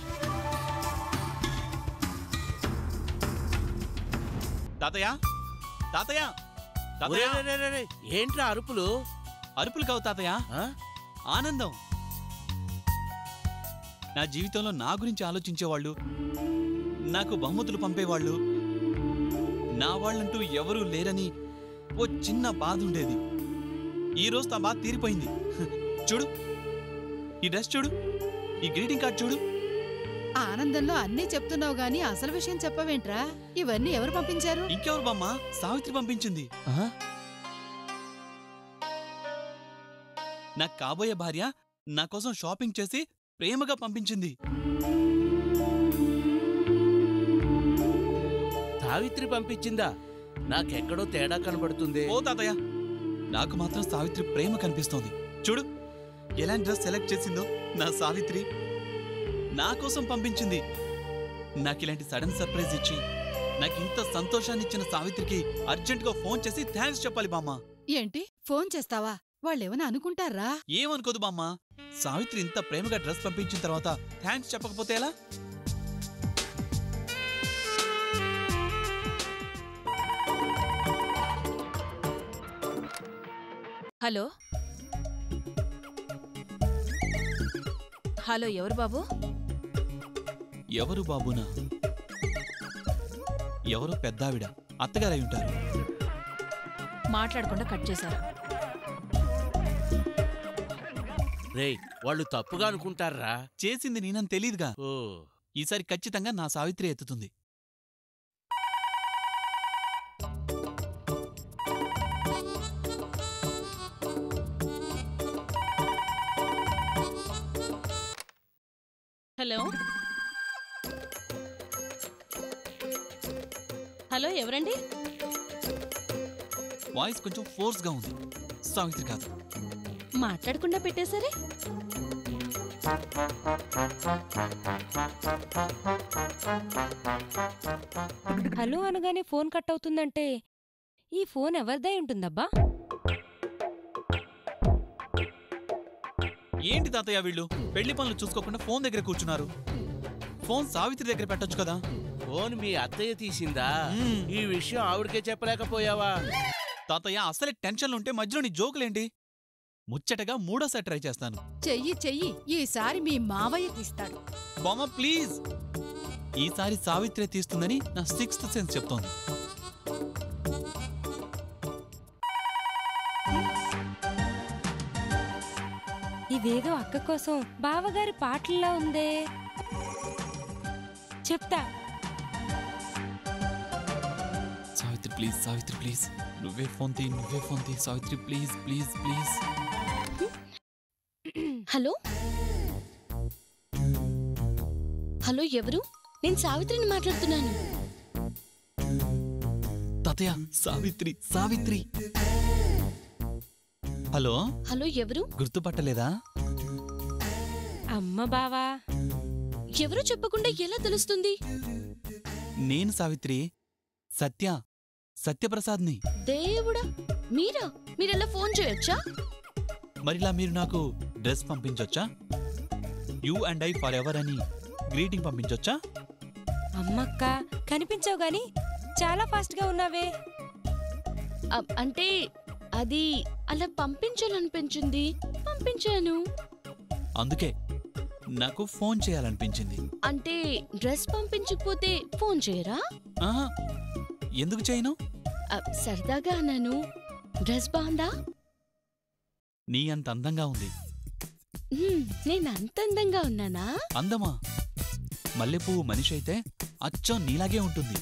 తాతయ్య తాతయ్య తాతయ్య
ఒరే, రే, రే, రే, ఏంట్రా అరుపులు
అరుపులు కావు తాతయ్య ఆనందం నా జీవితంలో నా గురించి ఆలోచించేవాళ్ళు నాకు బహుమతులు పంపేవాళ్ళు నా వాళ్ళంటూ ఎవరూ లేరని ఓ చిన్న బాధ ఉండేది ఈ రోజు ఆ బాధ తీరిపోయింది చూడు ఈ డ్రెస్ చూడు ఈ గ్రీటింగ్ కార్డ్ చూడు
ఆనందంలో అన్నీ చెప్తున్నావు గాని అసలు విషయం చెప్పవేంట్రా ఇవన్నీ ఎవరు పంపించారు
ఇంకెవరు బామ్మ సావిత్రి పంపించింది నా కాబోయే భార్య నా కోసం షాపింగ్ చేసి ప్రేమగా పంపించింది
సావిత్రి పంపించిందా నాకెక్కడో తేడా కనబడుతుంది
ఓ తాతయ్య నాకు మాత్రం సావిత్రి ప్రేమ కనిపిస్తోంది చూడు ఎలాంటి డ్రెస్ సెలెక్ట్ చేసిందో నా సావిత్రి నా కోసం పంపించింది నాకు ఇలాంటి సడన్ సర్ప్రైజ్ ఇచ్చి నాకు ఇంత సంతోషాన్ని ఇచ్చిన సావిత్రికి అర్జెంటుగా ఫోన్ చేసి థ్యాంక్స్ చెప్పాలి బామ్మ
ఏంటి ఫోన్ చేస్తావా వాళ్ళేమైనా అనుకుంటారా
ఏమనుకోదు బామ్మ సావిత్రి ఇంత ప్రేమగా డ్రెస్ పంపించిన తర్వాత థ్యాంక్స్ చెప్పకపోతే ఎలా
హలో హలో ఎవరు బాబు
ఎవరు బాబునా ఎవరో పెద్దావిడ అత్తగారై ఉంటారు
మాట్లాడకుండా కట్ చేశారు
రేయ్ వాళ్ళు తప్పుగా అనుకుంటారా
చేసింది నేనని తెలీదుగా
ఓ
ఈసారి ఖచ్చితంగా నా సావిత్రి ఎత్తుతుంది
హలో హలో ఎవరండి
వాయిస్ కొంచెం ఫోర్స్ గా ఉంది సావిత్రి కాదు
మాట్లాడకుండా పెట్టేసరే
హలో అనగానే ఫోన్ కట్ అవుతుందంటే ఈ ఫోన్ ఎవరిదై ఉంటుందబ్బా
ఏంటి తాతయ్య వీళ్ళు పెళ్లి పనులు చూసుకోకుండా ఫోన్ దగ్గర కూర్చున్నారు ఫోన్ సావిత్రి దగ్గర పెట్టొచ్చు కదా
ఫోన్ మీ అత్తయ్య తీసిందా ఈ విషయం ఆవిడకే చెప్పలేకపోయావా
తాతయ్య అసలే టెన్షన్లు ఉంటే మధ్యలో నీ జోకులేంటి ముచ్చటగా మూడోసారి ట్రై చేస్తాను
చెయ్యి చెయ్యి ఈసారి మీ మావయ్య తీస్తాడు
బామ్మ ప్లీజ్ ఈసారి సావిత్రి తీస్తుందని నా సిక్స్త్ సెన్స్ చెప్తోంది
ఇదేదో అక్క కోసం బావగారి పాటల్లో ఉందే చెప్తా
సావిత్రి ప్లీజ్ సావిత్రి ప్లీజ్ నువ్వే ఫోన్ తీ నువ్వే ఫోన్ తీ Savitri please please please
hello hello ఎవరు నేను సావిత్రిని మాట్లాడుతున్నాను
తాతయ్య సావిత్రి సావిత్రి హలో
హలో ఎవరు
గుర్తుపట్టలేదా
అమ్మ బావా
ఎవరో చెప్పకుండా ఎలా తెలుస్తుంది
నేను సావిత్రి సత్య సత్యప్రసాద్ని
దేవుడా మీరా మీరెలా ఫోన్ చేయొచ్చా
మరిలా మీరు నాకు డ్రెస్ పంపించొచ్చా you and I forever అని గ్రీటింగ్ పంపించొచ్చా
అమ్మక్క కనిపించావు గాని చాలా ఫాస్ట్ గా ఉన్నావే
అ- అంటే అది అలా పంపించాలనిపించింది పంపించాను
అందుకే నాకు ఫోన్ చేయాలనిపించింది
అంటే డ్రెస్ పంపించకపోతే ఫోన్ చేయరా
ఆహా, ఎందుకు చేయను
అ, సరదాగా అన్నాను డ్రెస్ బాగుందా
నీ అంత అందంగా ఉంది
హ్మ్, నేను అంత అందంగా ఉన్నానా
అందమా మల్లెపువ్వు మనిషి అయితే అచ్చం నీలాగే ఉంటుంది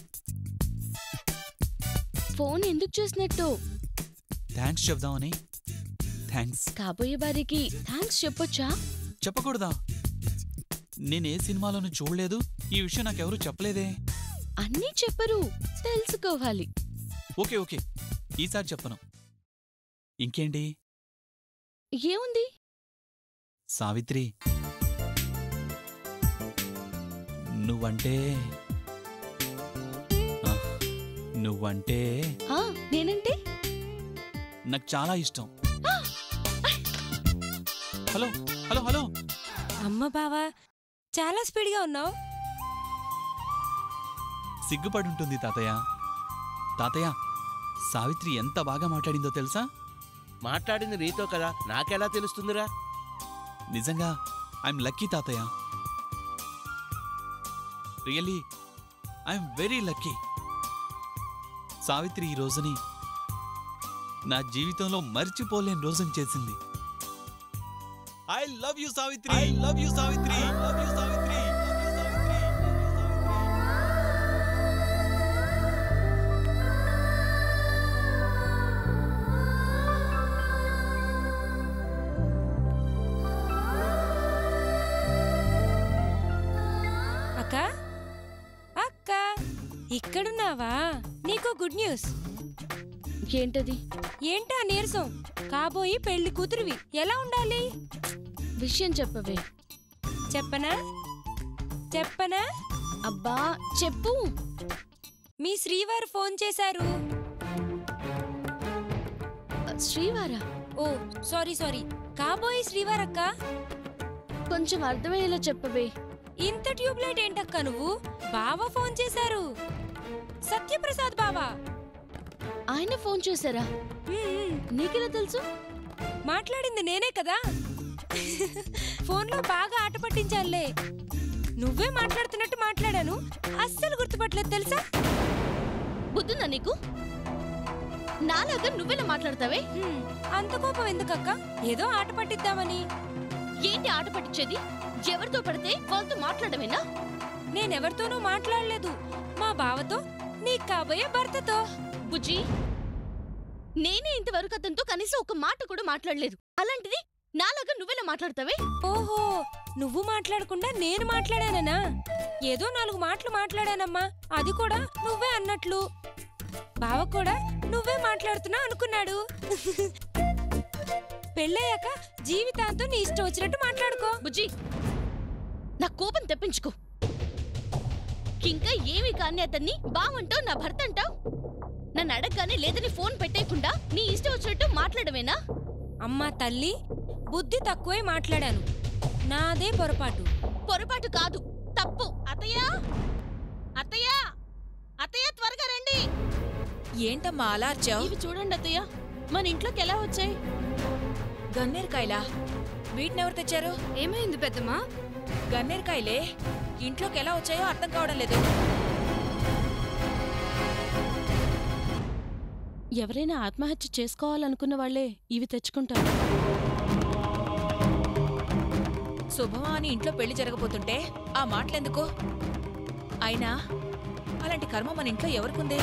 ఫోన్ ఎందుకు చూసినట్టు
థ్యాంక్స్ చెప్దామని థ్యాంక్స్
కాబోయే వారికి థ్యాంక్స్ చెప్పొచ్చా
చెప్పకూడదా నేనే సినిమాలోనూ చూడలేదు ఈ విషయం నాకెవరూ చెప్పలేదే
అన్నీ చెప్పరు తెలుసుకోవాలి
ఓకే ఓకే ఈసారి చెప్పను ఇంకేంటి
ఏముంది
సావిత్రి నువ్వంటే ఆ, నువ్వంటే
ఆ, నేనంటే
నాకు చాలా ఇష్టం హలో హలో హలో
అమ్మ బావా చాలా స్పీడ్ గా ఉన్నావు
సిగ్గుపడుంటుంది తాతయ్య తాతయ్య సావిత్రి ఎంత బాగా మాట్లాడిందో తెలుసా
మాట్లాడింది నీతో కదా నాకెలా తెలుస్తుందిరా
నిజంగా ఐఎమ్ లక్కీ తాతయ్య really I'm very lucky Savitri ఈ రోజుని నా జీవితంలో మర్చిపోలేని రోజుని చేసింది I love you Savitri I love you Savitri love you Savitri
అక్క అక్క ఇక్కడున్నావా నీకో గుడ్ న్యూస్
ఏంటది
ఏంటా నీరసం కాబోయి పెళ్లి కూతురివి ఎలా ఉండాలి
విషయం చెప్పవే
చెప్పనా చెప్పనా
అబ్బా చెప్పు
మీ శ్రీవారు ఫోన్ చేశారు
శ్రీవారా
ఓ సారీ సారీ కాబోయే శ్రీవారక్క
కొంచెం అర్థమయ్యేలా చెప్పవే
ఇంత ట్యూబ్లైట్ ఏంటక్క నువ్వు బావ ఫోన్ చేశారు సత్యప్రసాద్ బావా
ఆయన ఫోన్ చేశారా నీకెలా తెలుసు
మాట్లాడింది నేనే కదా ఫోన్లో బాగా ఆట పట్టించాలే నువ్వే మాట్లాడుతున్నట్టు మాట్లాడాను అస్సలు గుర్తుపట్టలేదు తెలుసా
బుద్ధుందా నీకు నాలాగా నువ్వెలా మాట్లాడతావే
అంత కోపం ఎందుకక్క ఏదో ఆట పట్టిద్దామని
ఏంటి ఆట పట్టించేది ఎవరితో పడితే వాళ్ళతో మాట్లాడమేనా
నేనెవరితోనూ మాట్లాడలేదు మా బావతో నీ కాబోయే భర్తతో
బుజ్జి నేనే ఇంతవరకు అతనితో కనీసం ఒక మాట కూడా మాట్లాడలేదు అలాంటిది నాలాగా నువ్వెలా మాట్లాడతావే
ఓహో నువ్వు మాట్లాడకుండా నేను మాట్లాడాననా ఏదో నాలుగు మాటలు మాట్లాడానమ్మా అది కూడా నువ్వే అన్నట్లు బావ కూడా నువ్వే మాట్లాడుతున్నా అనుకున్నాడు పెళ్ళయ్యాక జీవితాంతం నీ ఇష్టం వచ్చినట్టు మాట్లాడుకో
బుజ్జి నా కోపం తెప్పించుకో ఇంకా ఏమి కాని అతన్ని బావంటావు నా భర్త అంటావు నన్ను అడగగానే లేదని ఫోన్ పెట్టేయకుండా నీ ఇష్టం వచ్చినట్టు మాట్లాడమేనా
అమ్మా తల్లి బుద్ధి తక్కువే మాట్లాడాను నాదే పొరపాటు
పొరపాటు కాదు తప్పు అత్తయ్య అత్తయ్య అత్తయ్య త్వరగా రండి
ఏంటమ్మా అలా అర్చావు
ఇవి చూడండి అత్తయ్య మన ఇంట్లోకి ఎలా వచ్చాయి
గన్నేరుకాయలా వీటినెవరు తెచ్చారు
ఏమైంది పెద్దమ్మా
గన్నేరుకాయలే ఇంట్లోకి ఎలా వచ్చాయో అర్థం కావడం లేదు
ఎవరైనా ఆత్మహత్య చేసుకోవాలనుకున్న వాళ్ళే ఇవి తెచ్చుకుంటారు
శుభమా అని ఇంట్లో పెళ్లి జరగబోతుంటే ఆ మాటలెందుకు అయినా అలాంటి కర్మ మన ఇంట్లో ఎవరికుంది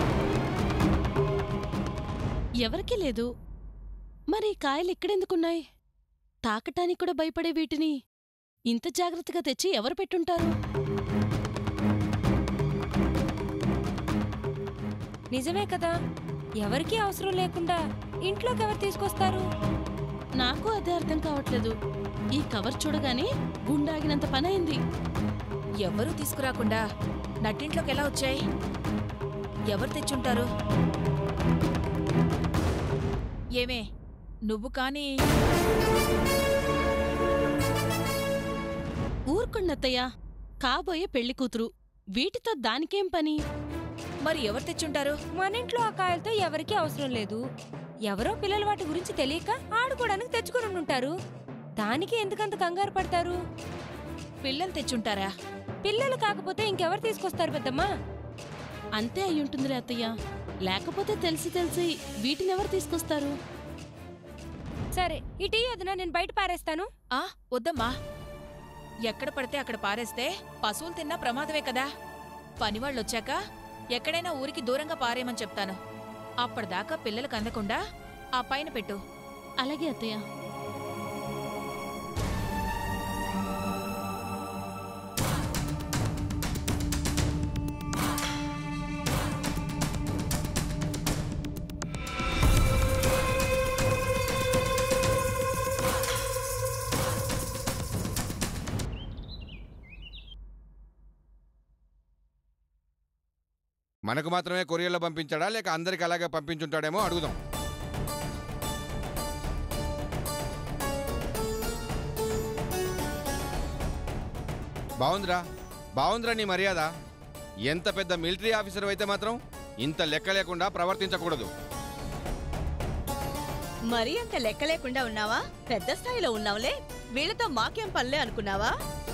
ఎవరికీ లేదు మరి ఈ కాయలు ఇక్కడెందుకున్నాయి తాకటానికి కూడా భయపడే వీటిని ఇంత జాగ్రత్తగా తెచ్చి ఎవరు పెట్టుంటారు
నిజమే కదా ఎవరికీ అవసరం లేకుండా ఇంట్లోకి ఎవరు తీసుకొస్తారు
నాకు అదే అర్థం కావట్లేదు ఈ కవర్ చూడగానే గుండాగినంత పని అయింది
ఎవరూ తీసుకురాకుండా నట్టింట్లోకి ఎలా వచ్చాయి ఎవరు తెచ్చుంటారు ఏమే నువ్వు కానీ
ఊరుకున్నత్తయ్య కాబోయే పెళ్లి కూతురు వీటితో దానికేం పని
మరి ఎవరు తెచ్చుంటారు
మన ఇంట్లో ఆ కాయలతో ఎవరికీ అవసరం లేదు ఎవరో పిల్లలు వాటి గురించి తెలియక ఆడుకోవడానికి తెచ్చుకుని ఉంటారు దానికి ఎందుకంత కంగారు పడతారు
పిల్లలు తెచ్చుంటారా
పిల్లలు కాకపోతే ఇంకెవరు తీసుకొస్తారు పెద్దమ్మా
అంతే అయి ఉంటుందిలే అత్తయ్య లేకపోతే తెలిసి తెలిసి వీటినెవరు తీసుకొస్తారు
సరే ఇటీ వదిన నేను బయట పారేస్తాను
ఆ వద్దమ్మా ఎక్కడ పడితే అక్కడ పారేస్తే పశువులు తిన్నా ప్రమాదమే కదా పనివాళ్ళు వచ్చాక ఎక్కడైనా ఊరికి దూరంగా పారేయమని చెప్తాను అప్పటిదాకా పిల్లలకు అందకుండా ఆ పైన పెట్టు
అలాగే అత్తయ్య
మనకు మాత్రమే కొరియర్లో పంపించాడా లేక అందరికి అలాగే పంపించుంటాడేమో అడుగుదాం బావుందిరా బావుందిరా నీ మర్యాద ఎంత పెద్ద మిలిటరీ ఆఫీసర్ అయితే మాత్రం ఇంత లెక్క లేకుండా ప్రవర్తించకూడదు
మరీ అంత లెక్క లేకుండా ఉన్నావా పెద్ద స్థాయిలో ఉన్నావులే వీళ్ళతో మాకేం పనిలే అనుకున్నావా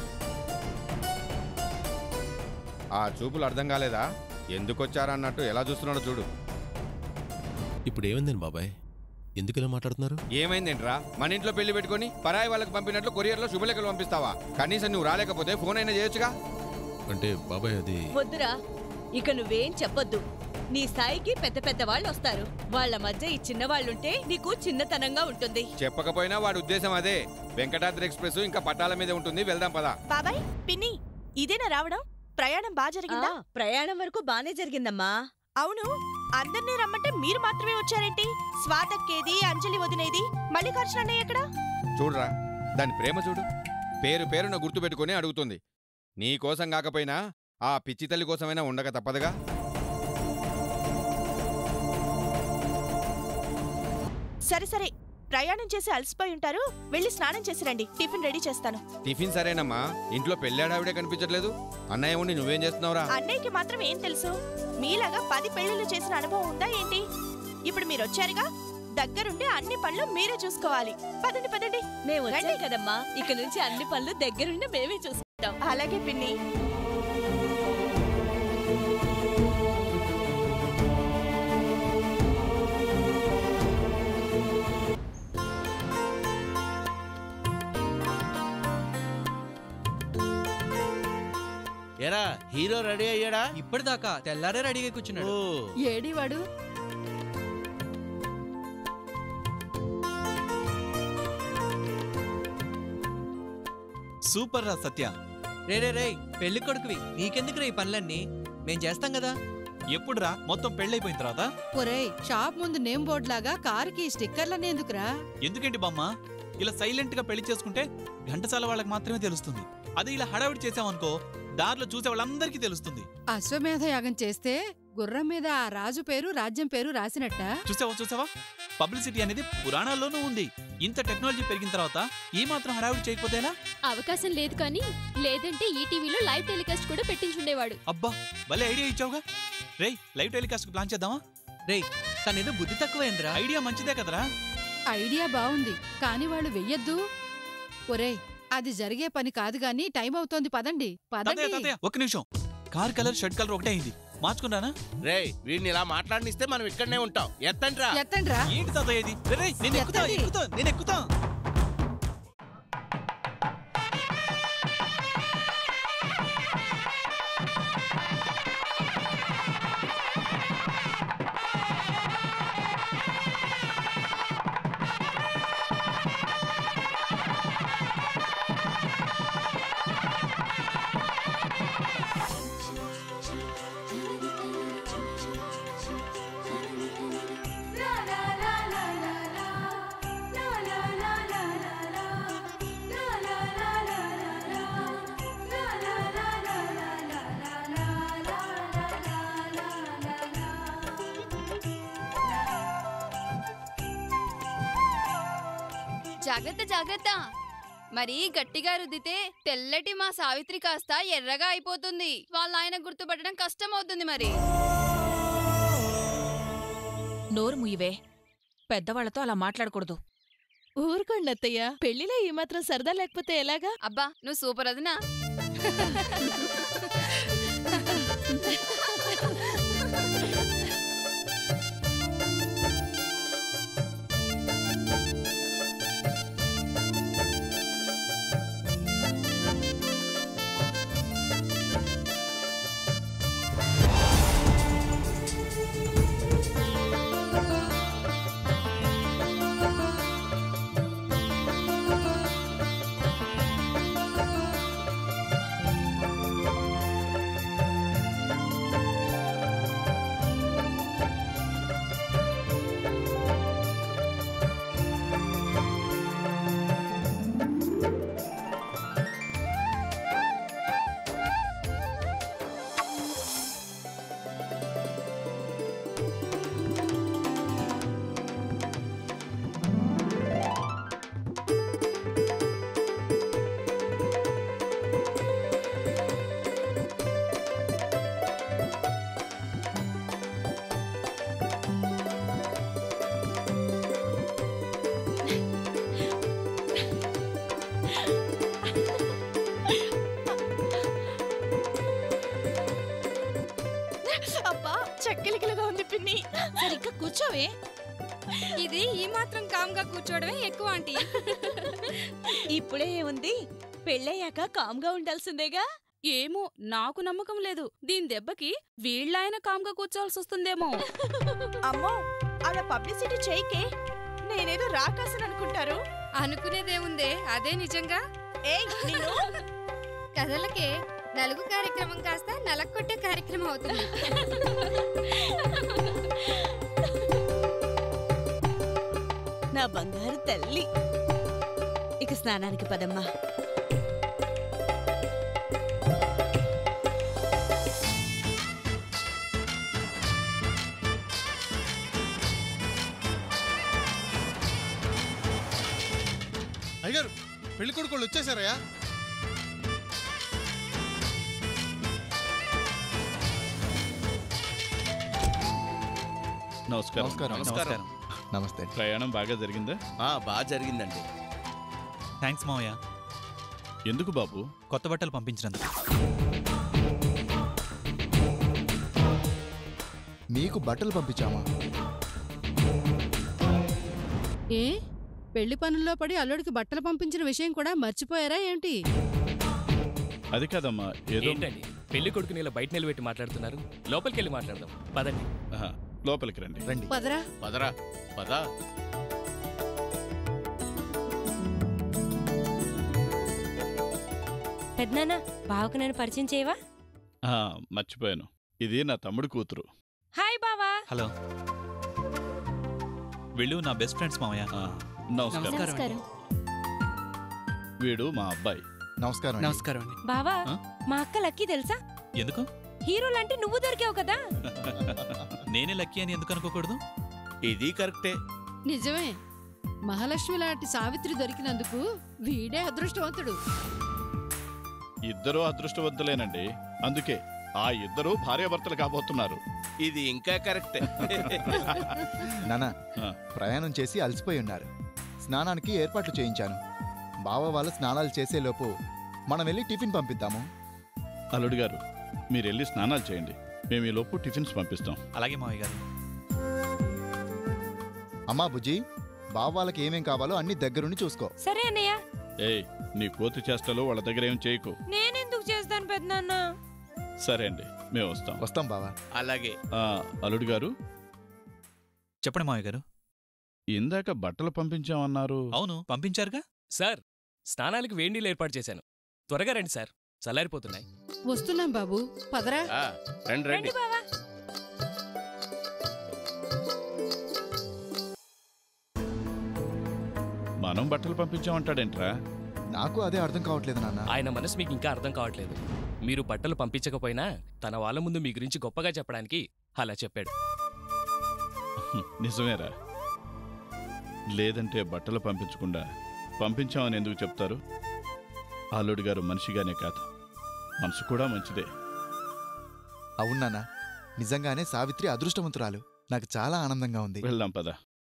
ఆ చూపులు అర్థం కాలేదా ఎందుకొచ్చారా అన్నట్టు ఎలా చూస్తున్నాడో చూడు
ఇప్పుడు ఏమైందని బాబాయ్ ఎందుకు ఇలా మాట్లాడుతున్నారు
ఏమైందేంట్రా మన ఇంట్లో పెళ్లి పెట్టుకొని పరాయి వాళ్ళకి పంపినట్లు కొరియర్లో శుభలేఖలు పంపిస్తావా కనీసం నువ్వు రాలేకపోతే ఫోన్ అయినా చేయొచ్చుగా
అంటే బాబాయ్ అది
వద్దురా ఇక నువ్వేం చెప్పొద్దు నీ స్థాయికి పెద్ద పెద్ద వాళ్ళు వస్తారు వాళ్ళ మధ్య ఈ చిన్నవాళ్ళుంటే నీకు చిన్నతనంగా ఉంటుంది
చెప్పకపోయినా వాడి ఉద్దేశం అదే వెంకటాద్రి ఎక్స్ప్రెస్ ఇంకా పట్టాల మీద ఉంటుంది వెళ్దాం పదా
బాబాయ్ పిన్ని ఇదేనా రావడం ప్రయాణం బాగా జరిగిందా
ఆ, ప్రయాణం వరకు బానే జరిగిందమ్మా
అవును అందరినీ రమ్మంటే మీరు మాత్రమే వచ్చారేంటి స్వాతక్కేది అంజలి వదినేది మల్లికార్జున అన్నయ్య ఎక్కడా
చూడరా దాని ప్రేమ చూడు పేరు పేరున గుర్తు పెట్టుకుని అడుగుతుంది నీ కోసం కాకపోయినా ఆ పిచ్చి తల్లి కోసమైనా ఉండక తప్పదుగా
సరే సరే ప్రయాణం చేసి అలసిపోయి ఉంటారు వెళ్ళి స్నానం చేసి రండి టిఫిన్ రెడీ చేస్తాను
టిఫిన్ సరేనమ్మా ఇంట్లో పెళ్ళాడావిడే కనిపించట్లేదు అన్నయ్య ఉండి నువ్వేం చేస్తున్నావురా
అన్నయ్యకి మాత్రం ఏం తెలుసు మీలాగా పది పెళ్లిళ్ళు చేసిన అనుభవం ఉందా ఏంటి ఇప్పుడు మీరు వచ్చారుగా దగ్గరుండి అన్ని పనులు మీరే చూసుకోవాలి పదండి పదండి
మేము వచ్చాం
రండి.
కదమ్మా ఇక నుంచి అన్ని పనులు దగ్గరుండి మేమే చూసుకుంటాం
అలాగే పిన్ని
ఎరా హీరో రెడీ అయ్యాడా
ఇప్పటిదాకా తెల్లారే రెడీగా కూర్చున్నాడు
ఏడి వాడు
సూపర్ రా సత్య
రే రే రే పెళ్లి కొడుకువి నీకెందుకు ఈ పనులన్నీ మేం చేస్తాం కదా
ఎప్పుడురా మొత్తం పెళ్ళైపోయిన తర్వాత
ఒరేయ్ షాప్ ముందు నేమ్ బోర్డ్ లాగా కారుకి స్టిక్కర్లనే ఎందుకురా
ఎందుకేంటి బామ్మ ఇలా సైలెంట్ గా పెళ్లి చేసుకుంటే ఘంటసాల వాళ్ళకి మాత్రమే తెలుస్తుంది అదే ఇలా హడావిడి చేసామనుకో దారిలో చూసే వాళ్ళందరికీ తెలుస్తుంది
అశ్వమేధ యాగం చేస్తే గుర్రం మీద ఆ రాజు పేరు రాజ్యం పేరు రాసినట్ట
చూసావా చూసావా పబ్లిసిటీ అనేది పురాణాల్లోనూ ఉంది ఇంత టెక్నాలజీ పెరిగిన తర్వాత ఈ మాత్రం హడావిడి చేయకపోతేనా
అవకాశం లేదు కానీ లేదంటే ఈ టీవీలో లైవ్ టెలికాస్ట్ కూడా పెట్టించుండేవాడు
అబ్బా భలే ఐడియా ఇచ్చావుగా రేయ్ లైవ్ టెలికాస్ట్ ప్లాన్ చేద్దామా
రేయ్ తనేదో బుద్ధి తక్కువేంద్రా
ఐడియా మంచిదే కదరా
ఐడియా బాగుంది కాని వాళ్ళు వెయ్యొద్దు ఒరేయ్ అది జరిగే పని కాదు గాని టైం అవుతోంది పదండి
తాతయ్య
పదండి
తాతయ్య ఒక్క నిమిషం కార్ కలర్ షర్ట్ కలర్ ఒకటే అయింది మార్చుకున్నానా
రే వీడిని ఇలా మాట్లాడినిస్తే మనం ఇక్కడనే ఉంటాం ఎత్తండ్రా
ఎత్తండ్రా
ఏంటి తాతయ్య ఇది రే, రే, నేను ఎక్కుతా
ఎత్తండి.
ఎక్కుతా నేను ఎక్కుతా
జాగ్రత్త జాగ్రత్త మరీ గట్టిగా రుద్దితే తెల్లటి మా సావిత్రి కాస్త ఎర్రగా అయిపోతుంది వాళ్ళ ఆయన గుర్తుపట్టడం కష్టం అవుతుంది మరి
నోరు ముయ్యవే పెద్దవాళ్లతో అలా మాట్లాడకూడదు
ఊరుకోండి అత్తయ్య పెళ్లిలో ఈ మాత్రం సరదా లేకపోతే ఎలాగా
అబ్బా నువ్వు సూపర్ అదినా
అబ్బా చక్కెలికలుగా ఉంది పిన్ని
సరిగ్గా కూర్చోవే
ఇది ఈ మాత్రం కామ్గా కూర్చోవడమే ఎక్కువ ఆంటీ
ఇప్పుడే ఏముంది పెళ్ళయ్యాక కామ్గా ఉండాల్సిందేగా
ఏమో నాకు నమ్మకం లేదు దీని దెబ్బకి వీళ్ళాయన కామ్గా కూర్చోవాల్సి వస్తుందేమో
అమ్మో అలా పబ్లిసిటీ చేయకే నేనేదో రాకాసని అనుకుంటారు
అనుకునేదేముందే అదే నిజంగా
ఏయ్ నిన్ను
కథలకే నలుగు కార్యక్రమం కాస్త నలక్కొట్టే కార్యక్రమం అవుతుంది
నా బంగారు తల్లి ఇక స్నానానికి పదమ్మా
అయ్యారు పెళ్లి కొడుకోళ్ళు వచ్చేసారయ్యా
నమస్కారం
నమస్కారం. నమస్కారం.
నమస్తే ప్రయాణం బాగా జరిగిందా
బాగా జరిగిందండి
థ్యాంక్స్ మావయ్య
ఎందుకు బాబు
కొత్త బట్టలు పంపించినందుకు
మీకు బట్టలు పంపించామా
ఏ పెళ్లి పనుల్లో పడి అల్లుడికి బట్టలు పంపించిన విషయం కూడా మర్చిపోయారా ఏంటి
అది కాదమ్మా ఏదో
ఏంటండి పెళ్లి కొడుకుని ఇలా బయట నిలబెట్టి మాట్లాడుతున్నారు లోపలికి వెళ్ళి మాట్లాడదాం పదండి
ఆహా, లోపలికి రండి
రండి
పదరా
పదరా పదా
పెద్దనాన్న బావకు నన్ను పరిచయం చేయవా
ఆ, మర్చిపోయాను ఇది నా తమ్ముడు కూతురు
హాయ్ బావా
హలో వీళ్ళు నా బెస్ట్ ఫ్రెండ్స్ మావయ్య
నమస్కారం
నమస్కారం
వీడు మా అబ్బాయి
నమస్కారం
నమస్కారం
బావా మా అక్క లక్కీ తెలుసా
ఎందుకు
హీరో లాంటి నువ్వు దొరికావు కదా
నేనే లక్కీ అని ఎందుకు అనుకోకూడదు
ఇది కరెక్టే
నిజమే మహాలక్ష్మి లాంటి సావిత్రి దొరికినందుకు వీడే అదృష్టవంతుడు
ఇద్దరూ అదృష్టవంతులేనండి అందుకే ఆ ఇద్దరూ భార్యాభర్తలు కాబోతున్నారు
ఇది ఇంకా కరెక్టే
నానా ప్రయాణం చేసి అలసిపోయి ఉన్నారు స్నానానికి ఏర్పాట్లు చేయించాను బావ వాళ్ళు స్నానాలు చేసేలోపు మనం వెళ్ళి టిఫిన్ పంపిద్దాము
అల్లుడు గారు మీరు వెళ్ళి స్నానాలు చేయండి మేము ఈ లోపు టిఫిన్స్ పంపిస్తాం
అలాగే మావయ్య గారు
అమ్మా బుజ్జి బావ వాళ్ళకి ఏమేం కావాలో అన్ని దగ్గరుండి చూసుకో
సరే అన్నయ్య
ఏయ్ నీ కోతి చేష్టలు వాళ్ళ దగ్గర ఏం చేయకు
నేనెందుకు చేస్తాను పెద్దనాన్న
సరే అండి మేము వస్తాం
వస్తాం బావా
అలాగే
ఆ, అల్లుడు గారు
చెప్పండి మావయ్య గారు
ఇందాక బట్టలు పంపించామన్నారు
అవును పంపించారుగా
సార్ స్నానానికి వేడి నీళ్ళు ఏర్పాటు చేశాను త్వరగా రండి సార్ చల్లారిపోతున్నాయి
వస్తున్నాం బాబు పదరా
రండి రండి
బావా
మనం బట్టలు పంపించామంటాడేంట్రా
నాకు అదే అర్థం కావట్లేదు నాన్న
ఆయన మనసు మీకు ఇంకా అర్థం కావట్లేదు మీరు బట్టలు పంపించకపోయినా తన వాళ్ళ ముందు మీ గురించి గొప్పగా చెప్పడానికి అలా చెప్పాడు
నిజమేరా లేదంటే బట్టలు పంపించకుండా పంపించామని ఎందుకు చెప్తారు అల్లుడు గారు మనిషిగానే కాదు మనసు కూడా మంచిదే
అవును నాన్న నిజంగానే సావిత్రి అదృష్టవంతురాలు నాకు చాలా ఆనందంగా ఉంది
వెళ్దాం పద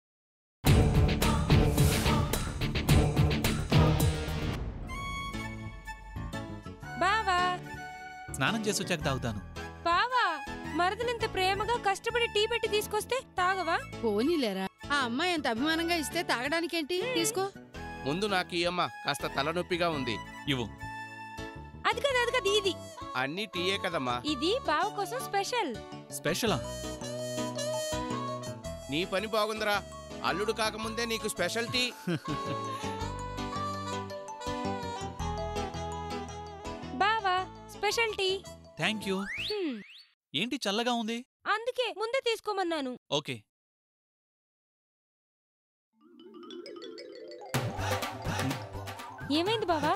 బావా
స్నానం చేసి వచ్చాక తాగుతాను
బావా మరదలింత ప్రేమగా కష్టపడి టీ పెట్టి తీసుకొస్తే తాగవా
పోనీలేరా ఆ అమ్మాయి ఎంత అభిమానంగా ఇస్తే తాగడానికేంటి తీసుకో
ముందు నాకు ఈ అమ్మ కాస్త తలనొప్పిగా ఉంది
ఇవ్వు
అది కదా అది కదా ఇది
అన్నీ టీయే కదమ్మా
ఇది బావ కోసం స్పెషల్
స్పెషలా
నీ పని బాగుందిరా అల్లుడు కాకముందే నీకు స్పెషల్ టీ
బావా special tea
thank you
hmm,
ఏంటి చల్లగా ఉంది
అందుకే ముందే తీసుకోమన్నాను
ఓకే
ఏమైంది బావా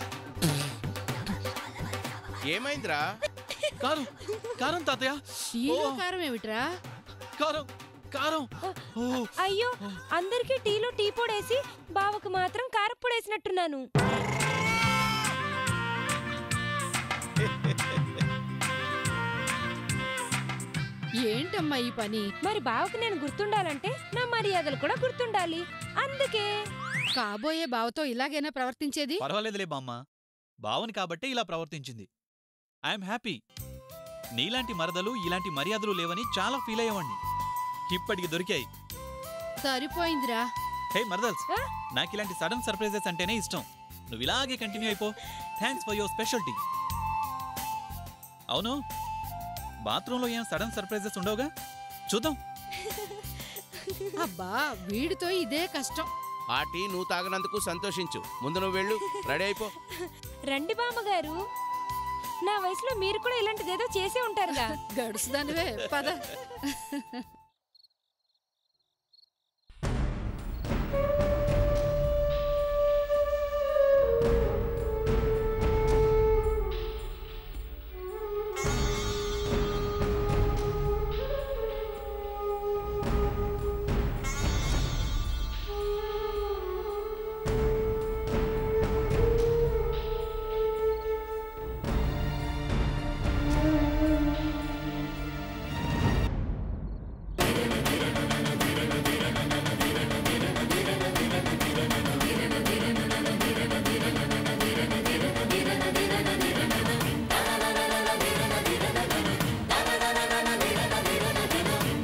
ఏమైందిరా
కారం కారం తాతయ్య
టీలో కారం ఏమిట్రా
కారం కారం
అయ్యో అందరికీ టీలో టీ పొడేసి బావకు మాత్రం కారప్పొడేసినట్టున్నాను
ఏంటమ్మా ఈ పని
మరి బావకు నేను గుర్తుండాలంటే నా మర్యాదలు కూడా గుర్తుండాలి అందుకే
కాబోయే బావతో ఇలాగైనా ప్రవర్తించేది
పర్వాలేదులే బామ్మ బావని కాబట్టే ఇలా ప్రవర్తించింది ఐఎమ్ హ్యాపీ నీలాంటి మరదలు ఇలాంటి మర్యాదలు లేవని చాలా ఫీల్ అయ్యేవాణ్ణి ఇప్పటికి దొరికాయి
సరిపోయిందిరా
హే మరదల్స్ నాకు ఇలాంటి సడన్ సర్ప్రైజెస్ అంటేనే ఇష్టం నువ్వు ఇలాగే కంటిన్యూ అయిపో థ్యాంక్స్ ఫర్ యువర్ స్పెషాలిటీ అవును బాత్రూంలో ఏం సడన్ సర్ప్రైజెస్ ఉండవుగా చూద్దాం
అబ్బా వీడితో ఇదే కష్టం
ఆ టీ నువ్వు తాగనందుకు సంతోషించు ముందు నువ్వు వెళ్ళు రెడీ అయిపో
రండి బామ్మగారు నా వయసులో మీరు కూడా ఇలాంటిదేదో చేసే ఉంటారుగా
గడుసుదానివే పద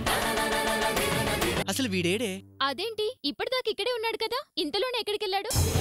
అసలు వీడేడే
అదేంటి ఇప్పటిదాకా ఇక్కడే ఉన్నాడు కదా ఇంతలోనే ఎక్కడికి వెళ్ళాడు